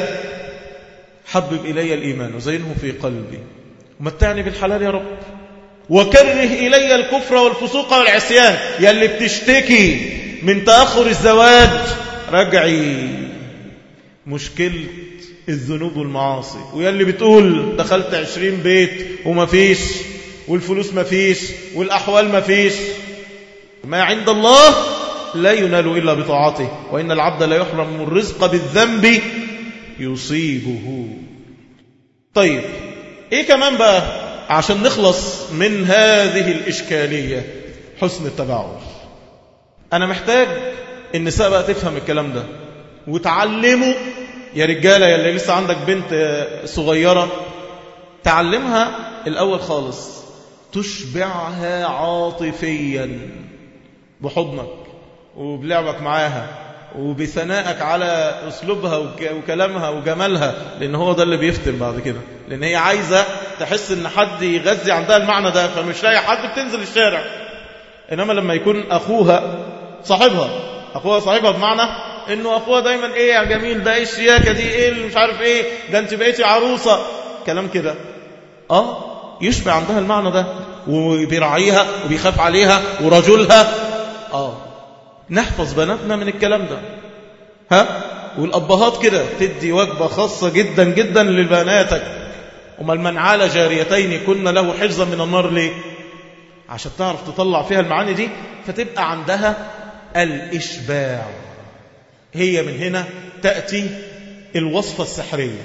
حبب إلي الإيمان وزينه في قلبي ومتعني بالحلال يا رب وكره إلي الكفر والفسوق والعصيان يلي بتشتكي من تأخر الزواج رجعي مشكلة الذنوب والمعاصي ويلي بتقول دخلت عشرين بيت ومفيش والفلوس مفيش والأحوال مفيش ما عند الله لا ينال إلا بطاعته وإن العبد لا يحرم الرزق بالذنب يصيبه طيب إيه كمان بقى عشان نخلص من هذه الإشكالية حسن التباعد أنا محتاج النساء بقى تفهم الكلام ده وتعلموا يا رجالة يا اللي لسه عندك بنت صغيرة تعلمها الأول خالص تشبعها عاطفيا بحضنك وبلعبك معاها وبثنائك على أسلوبها وكلامها وجمالها لأن هو ده اللي بيفتن بعد كده لأن هي عايزة تحس أن حد يغذي عندها المعنى ده فمش لاقي حد بتنزل الشارع إنما لما يكون أخوها صاحبها أخوها صاحبها بمعنى انه اخوها دايما ايه يا جميل ده ايه الشياكه دي ايه اللي مش عارف ايه ده انت بقيتي عروسه كلام كده اه يشبع عندها المعنى ده وبيراعيها وبيخاف عليها ورجلها اه نحفظ بناتنا من الكلام ده ها والابهات كده تدي وجبه خاصه جدا جدا لبناتك امال من عال جاريتين كن له حفظا من النار ليه عشان تعرف تطلع فيها المعاني دي فتبقى عندها الاشباع هي من هنا تأتي الوصفة السحرية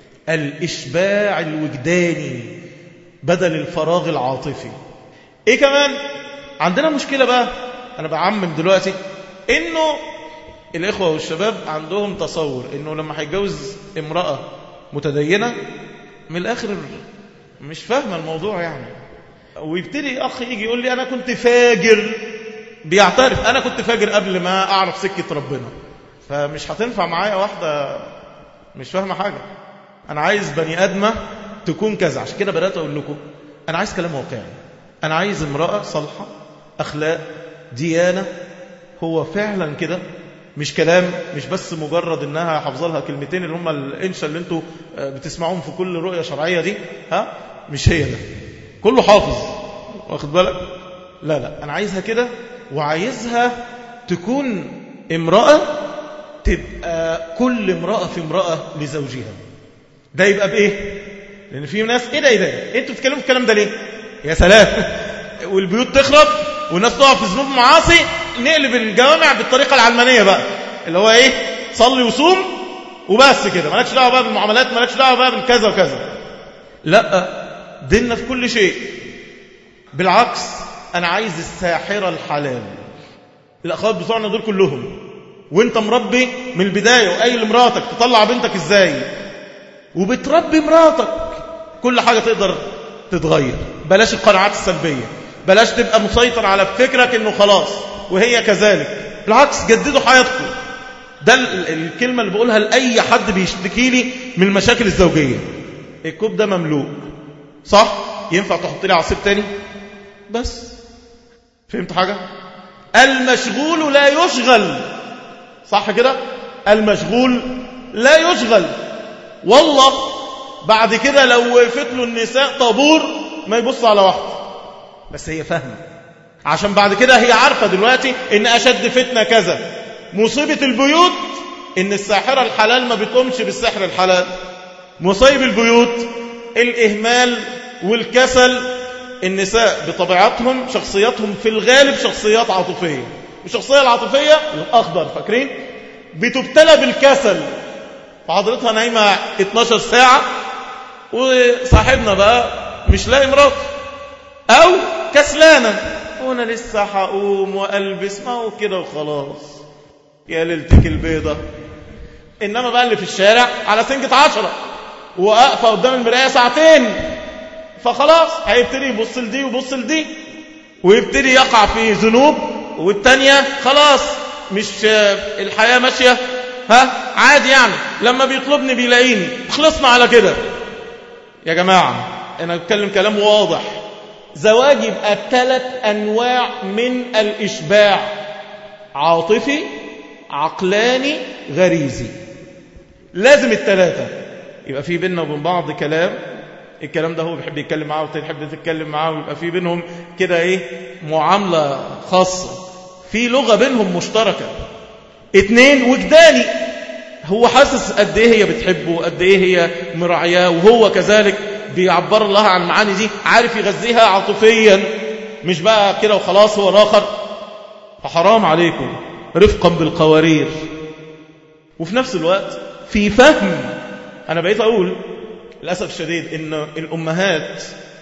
الإشباع الوجداني بدل الفراغ العاطفي إيه كمان عندنا مشكلة بقى أنا بعمم دلوقتي إنه الإخوة والشباب عندهم تصور إنه لما هيتجوز امرأة متدينة من الآخر مش فاهمة الموضوع يعني ويبتدي أخ يجي يقول لي أنا كنت فاجر بيعترف أنا كنت فاجر قبل ما أعرف سكة ربنا فمش هتنفع معايا واحدة مش فاهمة حاجة أنا عايز بني أدمة تكون كذا عشان كده بدأت أقول لكم أنا عايز كلام واقعي أنا عايز امرأة صالحة أخلاق ديانة هو فعلا كده مش كلام مش بس مجرد انها حافظه لها كلمتين اللي هم الانشا اللي انتوا بتسمعوهم في كل رؤيه شرعيه دي ها مش هي ده كله حافظ واخد بالك لا لا انا عايزها كده وعايزها تكون امراه تبقى كل امراه في امراه لزوجها ده يبقى بايه لان في ناس ايه ده ايه ده انتوا بتتكلموا في الكلام ده ليه يا سلام والبيوت تخرب والناس تقع في ذنوب معاصي نقلب الجوامع بالطريقة العلمانية بقى اللي هو ايه صلي وصوم وبس كده مالكش دعوه بقى بالمعاملات مالكش دعوه بقى بالكذا وكذا لا ديننا في كل شيء بالعكس انا عايز الساحره الحلال الاخوات بتوعنا دول كلهم وانت مربي من البدايه وقايل لمراتك تطلع بنتك ازاي وبتربي مراتك كل حاجه تقدر تتغير بلاش القناعات السلبيه بلاش تبقى مسيطر على فكرك انه خلاص وهي كذلك بالعكس جددوا حياتكم ده الكلمة اللي بقولها لأي حد بيشتكي لي من المشاكل الزوجية الكوب ده مملوء صح؟ ينفع تحط لي عصير تاني؟ بس فهمت حاجة؟ المشغول لا يشغل صح كده؟ المشغول لا يشغل والله بعد كده لو وقفت له النساء طابور ما يبص على واحده بس هي فاهمه عشان بعد كده هي عارفة دلوقتي ان أشد فتنة كذا مصيبة البيوت ان الساحرة الحلال ما بتقومش بالسحر الحلال مصيب البيوت الإهمال والكسل النساء بطبيعتهم شخصياتهم في الغالب شخصيات عاطفية والشخصية العاطفية الأخضر فاكرين بتبتلى بالكسل فحضرتها نايمة 12 ساعة وصاحبنا بقى مش لاقي مراته أو كسلانة وأنا لسه هقوم وألبس ما هو كده وخلاص يا ليلتك البيضة إنما بقى اللي في الشارع على سنجة عشرة وأقفى قدام المراية ساعتين فخلاص هيبتدي يبص لدي ويبص لدي ويبتدي يقع في ذنوب والتانية خلاص مش الحياة ماشية ها عادي يعني لما بيطلبني بيلاقيني خلصنا على كده يا جماعة أنا بتكلم كلام واضح زواج يبقى ثلاث أنواع من الإشباع عاطفي عقلاني غريزي لازم الثلاثة يبقى في بيننا وبين بعض كلام الكلام ده هو بيحب يتكلم معاه وتحب تتكلم معاه ويبقى في بينهم كده ايه معاملة خاصة في لغة بينهم مشتركة اتنين وجداني هو حاسس قد ايه هي بتحبه قد ايه هي مراعياه وهو كذلك بيعبر لها عن المعاني دي عارف يغذيها عاطفيا مش بقى كده وخلاص هو الاخر فحرام عليكم رفقا بالقوارير وفي نفس الوقت في فهم انا بقيت اقول للاسف الشديد ان الامهات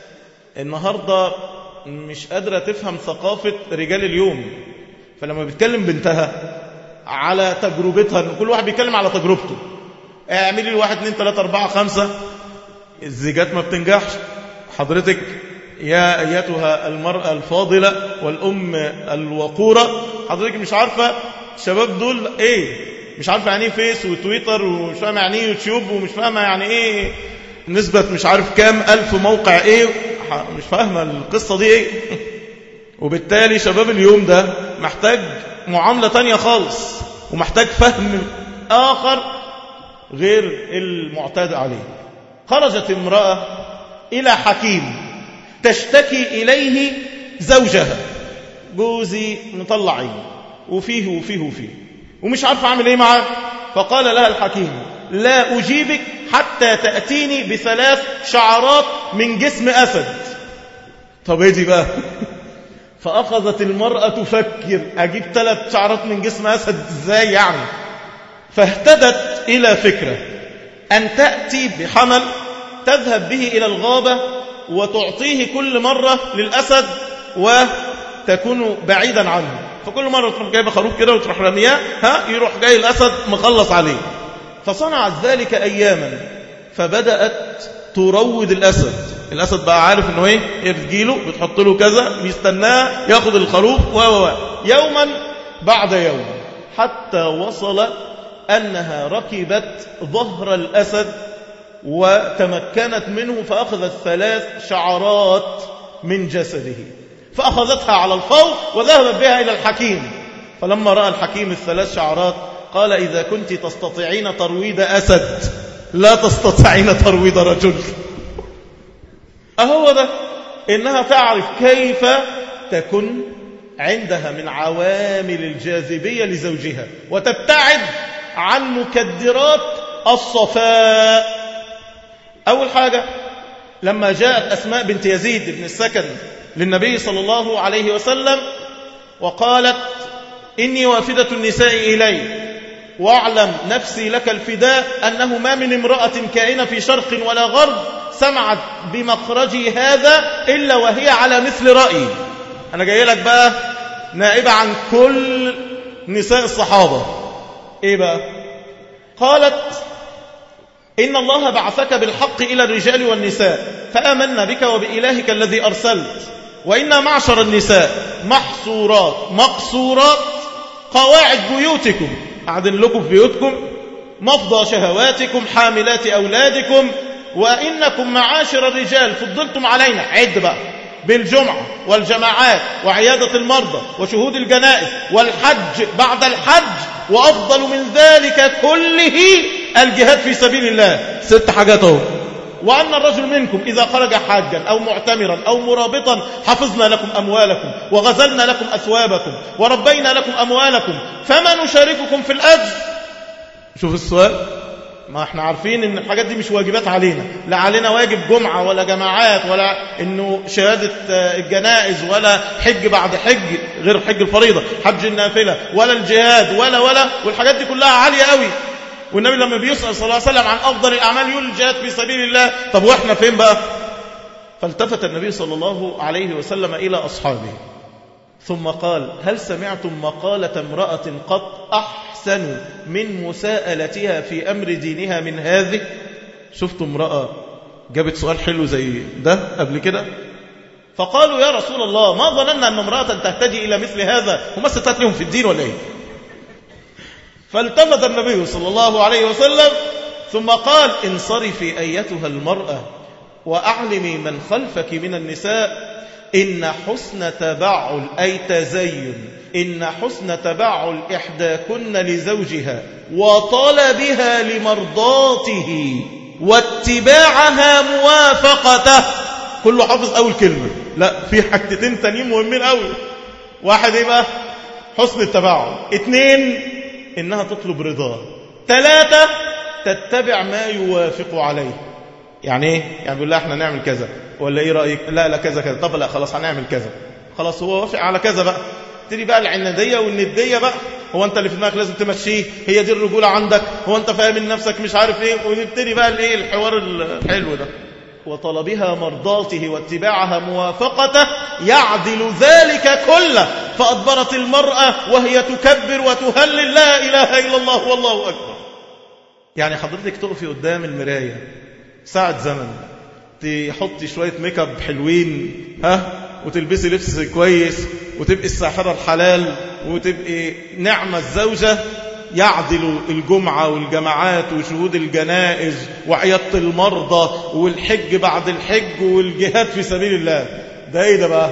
النهارده مش قادره تفهم ثقافه رجال اليوم فلما بتكلم بنتها على تجربتها ان كل واحد بيتكلم على تجربته اعملي لي واحد اتنين تلاتة اربعة خمسة الزيجات ما بتنجحش حضرتك يا ايتها المرأة الفاضلة والام الوقورة حضرتك مش عارفة الشباب دول ايه مش عارفة يعني ايه فيس وتويتر ومش فاهمة يعني ايه يوتيوب ومش فاهمة يعني ايه نسبة مش عارف كام ألف موقع ايه مش فاهمة القصة دي ايه وبالتالي شباب اليوم ده محتاج معاملة تانية خالص ومحتاج فهم آخر غير المعتاد عليه خرجت امرأة إلى حكيم تشتكي إليه زوجها جوزي مطلع عيني وفيه وفيه وفيه ومش عارف أعمل إيه معاه فقال لها الحكيم لا أجيبك حتى تأتيني بثلاث شعرات من جسم أسد طب ايه دي بقى فأخذت المرأة تفكر أجيب ثلاث شعرات من جسم أسد إزاي يعني فاهتدت إلى فكرة أن تأتي بحمل تذهب به إلى الغابة وتعطيه كل مرة للأسد وتكون بعيدا عنه فكل مرة تروح جايبة خروف كده وتروح رمياه ها يروح جاي الأسد مخلص عليه فصنعت ذلك أياما فبدأت تروض الأسد الأسد بقى عارف أنه إيه هي بتجيله بتحط له كذا بيستناه ياخد الخروف و و يوما بعد يوم حتى وصل أنها ركبت ظهر الأسد وتمكنت منه فأخذت ثلاث شعرات من جسده فأخذتها على الفور وذهبت بها إلى الحكيم فلما رأى الحكيم الثلاث شعرات قال إذا كنت تستطيعين ترويض أسد لا تستطيعين ترويض رجل أهو ده إنها تعرف كيف تكن عندها من عوامل الجاذبية لزوجها وتبتعد عن مكدرات الصفاء أول حاجة لما جاءت أسماء بنت يزيد بن السكن للنبي صلى الله عليه وسلم وقالت إني وافدة النساء إلي واعلم نفسي لك الفداء أنه ما من امرأة كائنة في شرق ولا غرب سمعت بمخرجي هذا إلا وهي على مثل رأيي أنا جاي لك بقى نائبة عن كل نساء الصحابة إيه بقى قالت إن الله بعثك بالحق إلى الرجال والنساء فآمنا بك وبإلهك الذي أرسلت وإنا معشر النساء محصورات مقصورات قواعد بيوتكم قاعدين لكم في بيوتكم مفضى شهواتكم حاملات أولادكم وإنكم معاشر الرجال فضلتم علينا عد بقى بالجمعة والجماعات وعيادة المرضى وشهود الجنائز والحج بعد الحج وأفضل من ذلك كله الجهاد في سبيل الله ست حاجات اهو وأن الرجل منكم إذا خرج حاجا أو معتمرا أو مرابطا حفظنا لكم أموالكم وغزلنا لكم أثوابكم وربينا لكم أموالكم فما نشارككم في الأجر شوف السؤال ما احنا عارفين ان الحاجات دي مش واجبات علينا لا علينا واجب جمعة ولا جماعات ولا انه شهادة الجنائز ولا حج بعد حج غير حج الفريضة حج النافلة ولا الجهاد ولا ولا والحاجات دي كلها عالية قوي والنبي لما بيسأل صلى الله عليه وسلم عن أفضل الأعمال يقول الجهاد في سبيل الله طب وإحنا فين بقى فالتفت النبي صلى الله عليه وسلم إلى أصحابه ثم قال هل سمعتم مقالة امرأة قط أحسن من مساءلتها في أمر دينها من هذه شفتم امرأة جابت سؤال حلو زي ده قبل كده فقالوا يا رسول الله ما ظننا أن امرأة تهتدي إلى مثل هذا هم ستات لهم في الدين ولا إيه فالتفت النبي صلى الله عليه وسلم ثم قال انصرفي أيتها المرأة وأعلمي من خلفك من النساء إن حسن تبعل أي تزين إن حسن تبعل إحداكن لزوجها وطلبها لمرضاته واتباعها موافقته كله حافظ أول كلمة لا في حاجتين تانيين مهمين أوي واحد إيه بقى حسن التبعل اتنين إنها تطلب رضاه ثلاثة تتبع ما يوافق عليه يعني ايه يعني بيقول لها احنا نعمل كذا ولا ايه رايك لا لا كذا كذا طب لا خلاص هنعمل كذا خلاص هو وافق على كذا بقى تبتدي بقى العناديه والنديه بقى هو انت اللي في دماغك لازم تمشيه هي دي الرجوله عندك هو انت فاهم من نفسك مش عارف ايه ونبتدي بقى الايه الحوار الحلو ده وطلبها مرضاته واتباعها موافقته يعدل ذلك كله فأدبرت المرأة وهي تكبر وتهلل لا إله إلا الله والله أكبر يعني حضرتك تقفي قدام المراية ساعة زمن تحطي شوية ميك اب حلوين ها وتلبسي لبس كويس وتبقي الساحرة الحلال وتبقي نعمة الزوجة يعدل الجمعة والجماعات وشهود الجنائز وعيادة المرضى والحج بعد الحج والجهاد في سبيل الله ده ايه ده بقى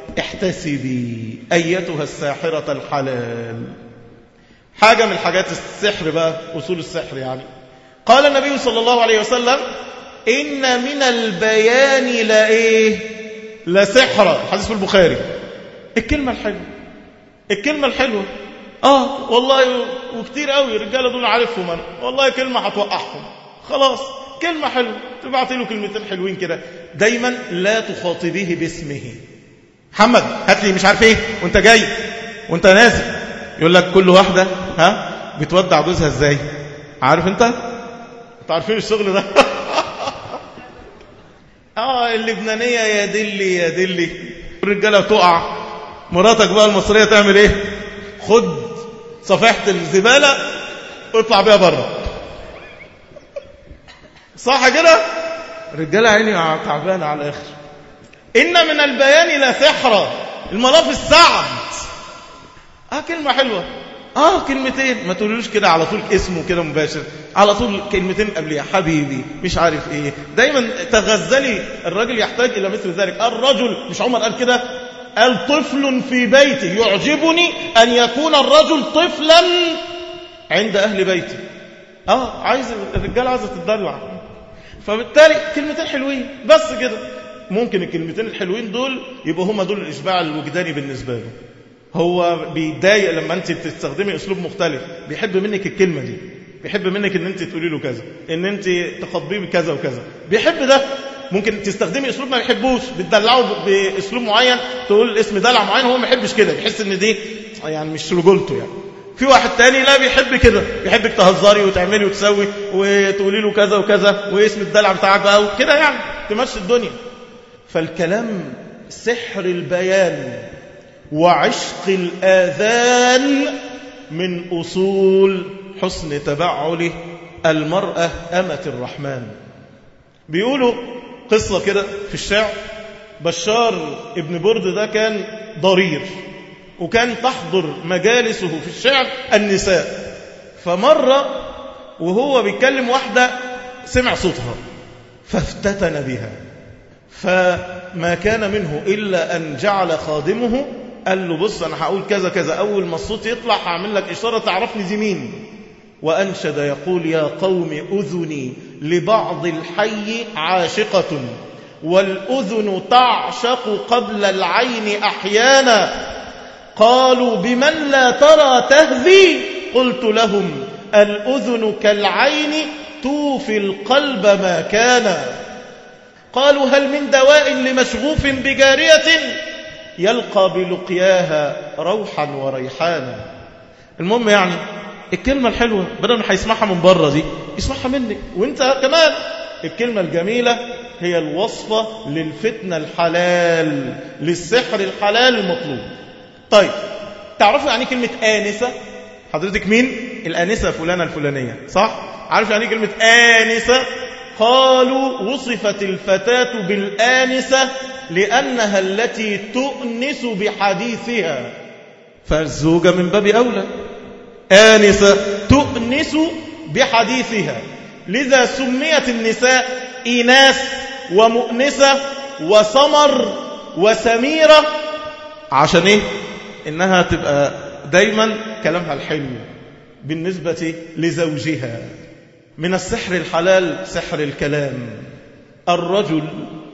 احتسبي أيتها الساحرة الحلال حاجة من حاجات السحر بقى أصول السحر يعني قال النبي صلى الله عليه وسلم إن من البيان لإيه لسحرة حديث في البخاري الكلمة الحلوة الكلمة الحلوة آه والله وكتير قوي الرجالة دول عارفهم أنا والله كلمة هتوقعهم خلاص كلمة حلوة تبعت له كلمتين حلوين كده دايما لا تخاطبيه باسمه محمد هات لي مش عارف ايه وانت جاي وانت نازل يقول لك كل واحدة ها بتودع جوزها ازاي عارف انت انت عارفين الشغل ده اه اللبنانية يا دلي يا دلي الرجالة تقع مراتك بقى المصرية تعمل ايه خد صفيحة الزبالة واطلع بيها بره صح كده الرجالة عيني تعبانة على الاخر إن من البيان لا سحرة الملاف السعد آه كلمة حلوة آه كلمتين ما تقولوش كده على طول اسمه كده مباشر على طول كلمتين قبل يا حبيبي مش عارف ايه دايما تغزلي الرجل يحتاج إلى مثل ذلك الرجل مش عمر قال كده قال طفل في بيته يعجبني أن يكون الرجل طفلا عند أهل بيته آه عايز الرجال عايزة تتدلع فبالتالي كلمتين حلوين بس كده ممكن الكلمتين الحلوين دول يبقوا هم دول الإشباع الوجداني بالنسبة له هو بيتضايق لما أنت بتستخدمي أسلوب مختلف بيحب منك الكلمة دي بيحب منك ان انت تقولي له كذا ان انت تخاطبيه بكذا وكذا بيحب ده ممكن تستخدمي اسلوب ما يحبوش بتدلعه باسلوب معين تقول الاسم دلع معين هو ما يحبش كده بيحس ان دي يعني مش رجولته يعني في واحد تاني لا بيحب كده بيحبك تهزري وتعملي وتسوي وتقولي له كذا وكذا واسم الدلع بتاعك بقى وكده يعني تمشي الدنيا فالكلام سحر البيان وعشق الآذان من أصول حسن تبعله المرأة أمة الرحمن بيقولوا قصة كده في الشعر بشار ابن برد ده كان ضرير وكان تحضر مجالسه في الشعر النساء فمرة وهو بيتكلم واحدة سمع صوتها فافتتن بها فما كان منه إلا أن جعل خادمه قال له بص أنا هقول كذا كذا أول ما الصوت يطلع هعمل لك إشارة تعرفني دي مين وأنشد يقول يا قوم أذني لبعض الحي عاشقة والأذن تعشق قبل العين أحيانا قالوا بمن لا ترى تهذي قلت لهم الأذن كالعين توفي القلب ما كان قالوا هل من دواء لمشغوف بجارية يلقى بلقياها روحا وريحانا المهم يعني الكلمة الحلوة بدل ما هيسمعها من بره دي يسمعها منك وانت كمان الكلمة الجميلة هي الوصفة للفتنة الحلال للسحر الحلال المطلوب طيب تعرفوا يعني كلمة آنسة حضرتك مين الآنسة فلانة الفلانية صح عارف يعني كلمة آنسة قالوا وصفت الفتاة بالآنسة لأنها التي تؤنس بحديثها فالزوجة من باب أولى آنسة تؤنس بحديثها لذا سميت النساء إناس ومؤنسة وسمر وسميرة عشان إيه؟ إنها تبقى دايما كلامها الحلو بالنسبة لزوجها من السحر الحلال سحر الكلام الرجل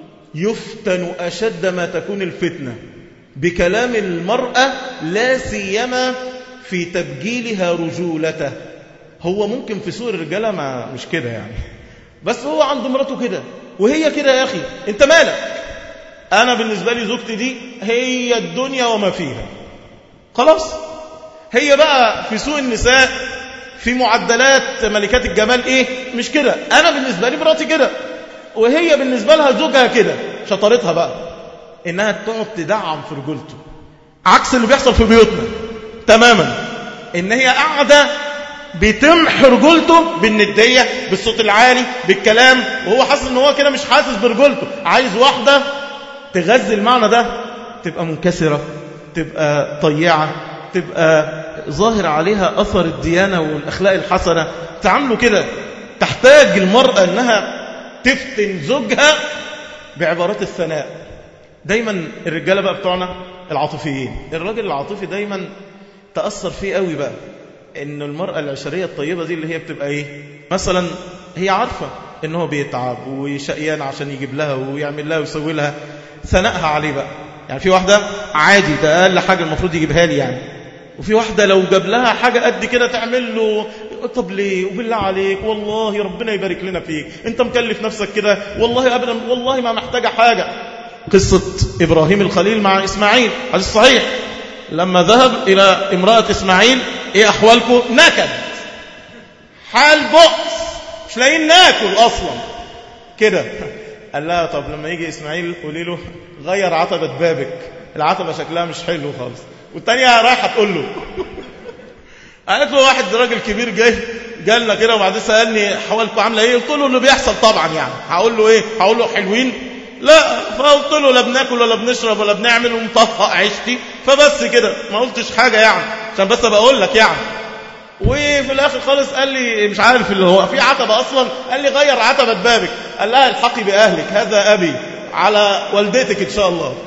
يفتن أشد ما تكون الفتنة بكلام المرأة لا سيما في تبجيلها رجولته هو ممكن في سوء الرجالة ما مش كده يعني بس هو عند مراته كده وهي كده يا أخي أنت مالك أنا بالنسبة لي زوجتي دي هي الدنيا وما فيها خلاص هي بقى في سوء النساء في معدلات ملكات الجمال ايه مش كده انا بالنسبة لي مراتي كده وهي بالنسبة لها زوجها كده شطارتها بقى انها تقعد تدعم في رجولته عكس اللي بيحصل في بيوتنا تماما ان هي قاعدة بتمحي رجولته بالندية بالصوت العالي بالكلام وهو حاسس ان هو كده مش حاسس برجولته عايز واحدة تغذي المعنى ده تبقى منكسرة تبقى طيعة تبقى ظاهر عليها أثر الديانة والأخلاق الحسنة تعاملوا كده تحتاج المرأة أنها تفتن زوجها بعبارات الثناء دايما الرجالة بقى بتوعنا العاطفيين الراجل العاطفي دايما تأثر فيه قوي بقى ان المرأة العشرية الطيبة دي اللي هي بتبقى ايه مثلا هي عارفة ان هو بيتعب وشقيان عشان يجيب لها ويعمل لها ويسوي لها ثناءها عليه بقى يعني في واحدة عادي ده أقل حاجة المفروض يجيبها لي يعني وفي واحدة لو جاب لها حاجة قد كده تعمل له طب ليه وبالله عليك والله ربنا يبارك لنا فيك انت مكلف نفسك كده والله أبدا والله ما محتاجة حاجة قصة إبراهيم الخليل مع إسماعيل حديث صحيح لما ذهب إلى امرأة إسماعيل إيه أحوالكم نكد حال بؤس مش لاقيين ناكل أصلا كده قال لها طب لما يجي إسماعيل قولي له غير عتبة بابك العتبة شكلها مش حلو خالص والتانية رايحة تقول له قالت له واحد راجل كبير جاي جالنا كده وبعدين سألني حوالكم عاملة ايه قلت له اللي بيحصل طبعا يعني هقول له ايه هقول له حلوين لا فقلت له لا بناكل ولا بنشرب ولا بنعمل ومطهق عيشتي فبس كده ما قلتش حاجة يعني عشان بس بقول لك يعني وفي الاخر خالص قال لي مش عارف اللي هو في عتبة اصلا قال لي غير عتبة بابك قال لها الحقي باهلك هذا ابي على والدتك ان شاء الله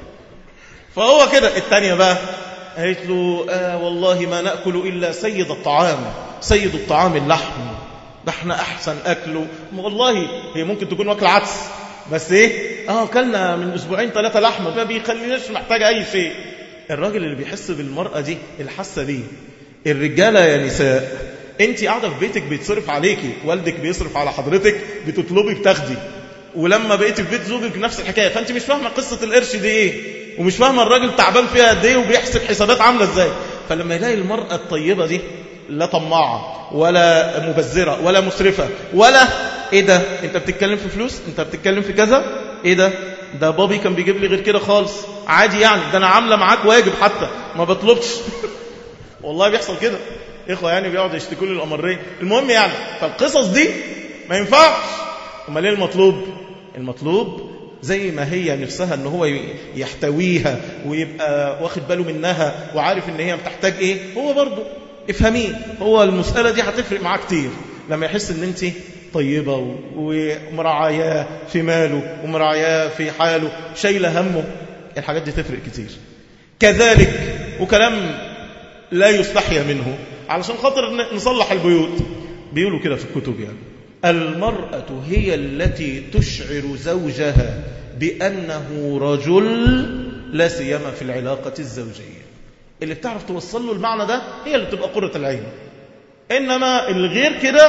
فهو كده الثانيه بقى قالت له آه والله ما ناكل الا سيد الطعام سيد الطعام اللحم ده احنا احسن اكله والله هي ممكن تكون واكله عدس بس ايه اه اكلنا من اسبوعين ثلاثه لحمه ما بيخليناش محتاجه اي شيء الراجل اللي بيحس بالمراه دي اللي حاسه بيه الرجاله يا نساء انت قاعده في بيتك بيتصرف عليكي والدك بيصرف على حضرتك بتطلبي بتاخدي ولما بقيتي في بيت زوجك نفس الحكايه فانت مش فاهمه قصه القرش دي ايه ومش فاهمه الراجل تعبان فيها قد ايه وبيحسب حسابات عامله ازاي فلما يلاقي المراه الطيبه دي لا طماعه ولا مبذره ولا مسرفه ولا ايه ده انت بتتكلم في فلوس انت بتتكلم في كذا ايه ده ده بابي كان بيجيب لي غير كده خالص عادي يعني ده انا عامله معاك واجب حتى ما بطلبش والله بيحصل كده اخوه يعني بيقعدوا يشتكوا لي الامرين المهم يعني فالقصص دي ما ينفعش امال ايه المطلوب المطلوب زي ما هي نفسها ان هو يحتويها ويبقى واخد باله منها وعارف ان هي بتحتاج ايه هو برضه افهميه هو المسألة دي هتفرق معاه كتير لما يحس ان انت طيبة ومراعياه في ماله ومراعياه في حاله شايلة همه الحاجات دي تفرق كتير كذلك وكلام لا يستحيا منه علشان خاطر نصلح البيوت بيقولوا كده في الكتب يعني المرأة هي التي تشعر زوجها بأنه رجل لا سيما في العلاقة الزوجية اللي بتعرف توصل له المعنى ده هي اللي بتبقى قرة العين إنما الغير كده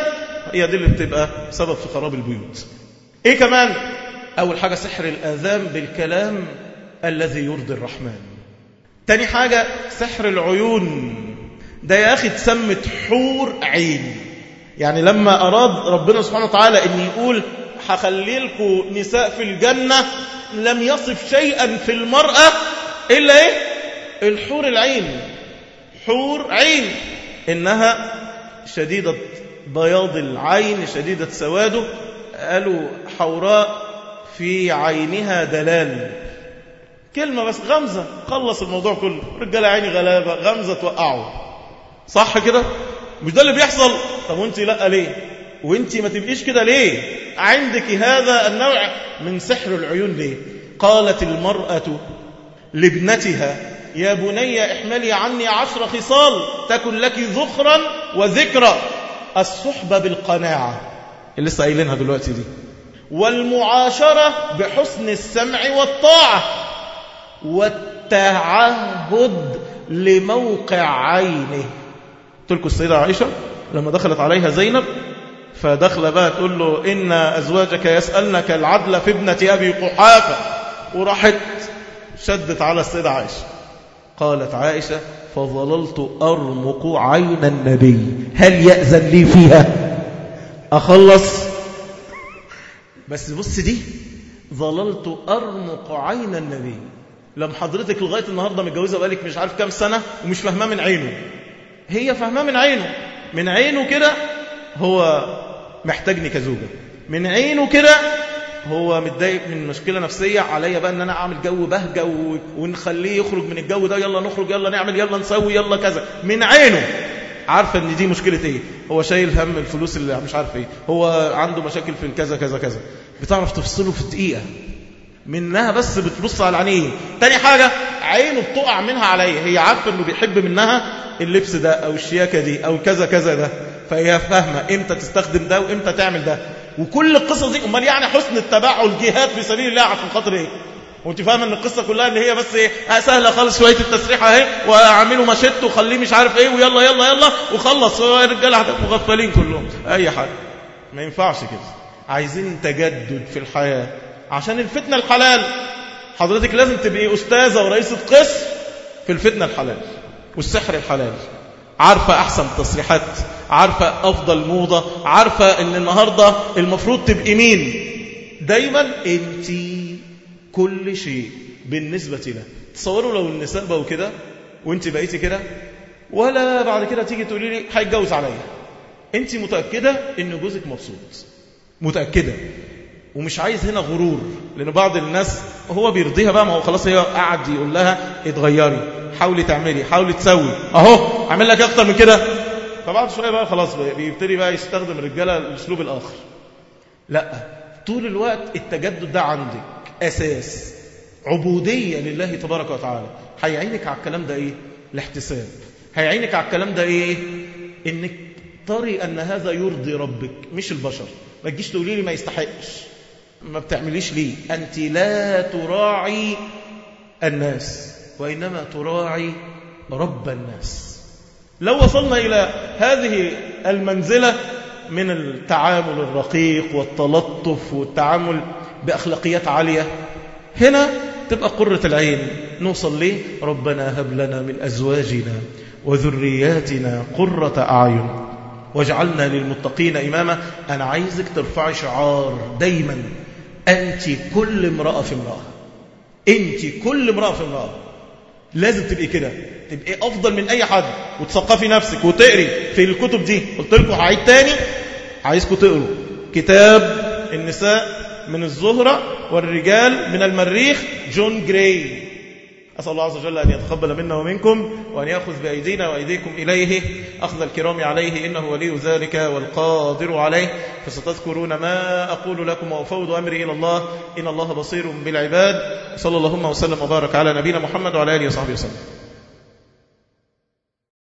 هي دي اللي بتبقى سبب في خراب البيوت ايه كمان اول حاجة سحر الاذان بالكلام الذي يرضي الرحمن تاني حاجة سحر العيون ده يا أخي تسمت حور عين يعني لما أراد ربنا سبحانه وتعالى أن يقول هخلي لكم نساء في الجنة لم يصف شيئا في المرأة إلا إيه الحور العين حور عين إنها شديدة بياض العين شديدة سواده قالوا حوراء في عينها دلال كلمة بس غمزة خلص الموضوع كله رجال عيني غلابة غمزة توقعه صح كده مش ده اللي بيحصل طب وانت لا ليه وانت ما تبقيش كده ليه عندك هذا النوع من سحر العيون ليه قالت المرأة لابنتها يا بني احملي عني عشر خصال تكن لك ذخرا وذكرى الصحبة بالقناعة اللي لسه قايلينها دلوقتي دي والمعاشرة بحسن السمع والطاعة والتعهد لموقع عينه قلت لكم السيدة عائشة لما دخلت عليها زينب فدخل بقى تقول له إن أزواجك يسألنك العدل في ابنة أبي قحافة وراحت شدت على السيدة عائشة قالت عائشة فظللت أرمق عين النبي هل يأذن لي فيها أخلص بس بص دي ظللت أرمق عين النبي لما حضرتك لغاية النهاردة متجوزة بقالك مش عارف كام سنة ومش فاهماه من عينه هي فاهماه من عينه من عينه كده هو محتاجني كزوجة من عينه كده هو متضايق من مشكلة نفسية عليا بقى ان انا اعمل جو بهجة ونخليه يخرج من الجو ده يلا نخرج يلا نعمل يلا نسوي يلا كذا من عينه عارفة ان دي مشكلة ايه هو شايل هم الفلوس اللي مش عارف ايه هو عنده مشاكل في الكذا كذا كذا بتعرف تفصله في دقيقة منها بس بتبص على عينيه تاني حاجة عينه بتقع منها عليا هي عارفة انه بيحب منها اللبس ده او الشياكة دي او كذا كذا ده فهي فاهمة امتى تستخدم ده وامتى تعمل ده وكل القصص دي امال يعني حسن التباعل جهاد في سبيل الله عشان خاطر ايه وانت فاهمه ان القصه كلها اللي هي بس ايه آه سهله خالص شويه التسريحه اهي واعملوا مشت وخليه مش عارف ايه ويلا يلا يلا وخلص الرجاله هتبقوا مغفلين كلهم اي حاجه ما ينفعش كده عايزين تجدد في الحياه عشان الفتنه الحلال حضرتك لازم تبقي استاذه ورئيسه قسم في الفتنه الحلال والسحر الحلال عارفة أحسن تصريحات عارفة أفضل موضة عارفة أن النهاردة المفروض تبقي مين دايما أنت كل شيء بالنسبة له تصوروا لو النساء بقوا كده وانت بقيتي كده ولا بعد كده تيجي تقولي لي هيتجوز عليا انت متأكدة ان جوزك مبسوط متأكدة ومش عايز هنا غرور لان بعض الناس هو بيرضيها بقى ما هو خلاص هي قاعد يقول لها اتغيري حاولي تعملي حاولي تسوي اهو اعمل لك اكتر من كده فبعد شويه بقى خلاص بيبتدي بقى يستخدم الرجاله الاسلوب الاخر لا طول الوقت التجدد ده عندك اساس عبوديه لله تبارك وتعالى هيعينك على الكلام ده ايه الاحتساب هيعينك على الكلام ده ايه انك تري ان هذا يرضي ربك مش البشر ما تجيش تقولي لي ما يستحقش ما بتعمليش ليه أنت لا تراعي الناس وإنما تراعي رب الناس لو وصلنا إلى هذه المنزلة من التعامل الرقيق والتلطف والتعامل بأخلاقيات عالية هنا تبقى قرة العين نوصل ليه ربنا هب لنا من أزواجنا وذرياتنا قرة أعين واجعلنا للمتقين إماما أنا عايزك ترفعي شعار دايما أنت كل امرأة في امرأة أنت كل امرأة في امرأة لازم تبقي كده تبقي أفضل من أي حد وتثقفي نفسك وتقري في الكتب دي قلت لكم هعيد تاني عايزكم تقروا كتاب النساء من الزهرة والرجال من المريخ جون جراي أسأل الله عز وجل أن يتقبل منا ومنكم وأن يأخذ بأيدينا وأيديكم إليه أخذ الكرام عليه إنه ولي ذلك والقادر عليه فستذكرون ما أقول لكم وأفوض أمري إلى الله إن الله بصير بالعباد صلى اللهم وسلم وبارك على نبينا محمد وعلى آله وصحبه وسلم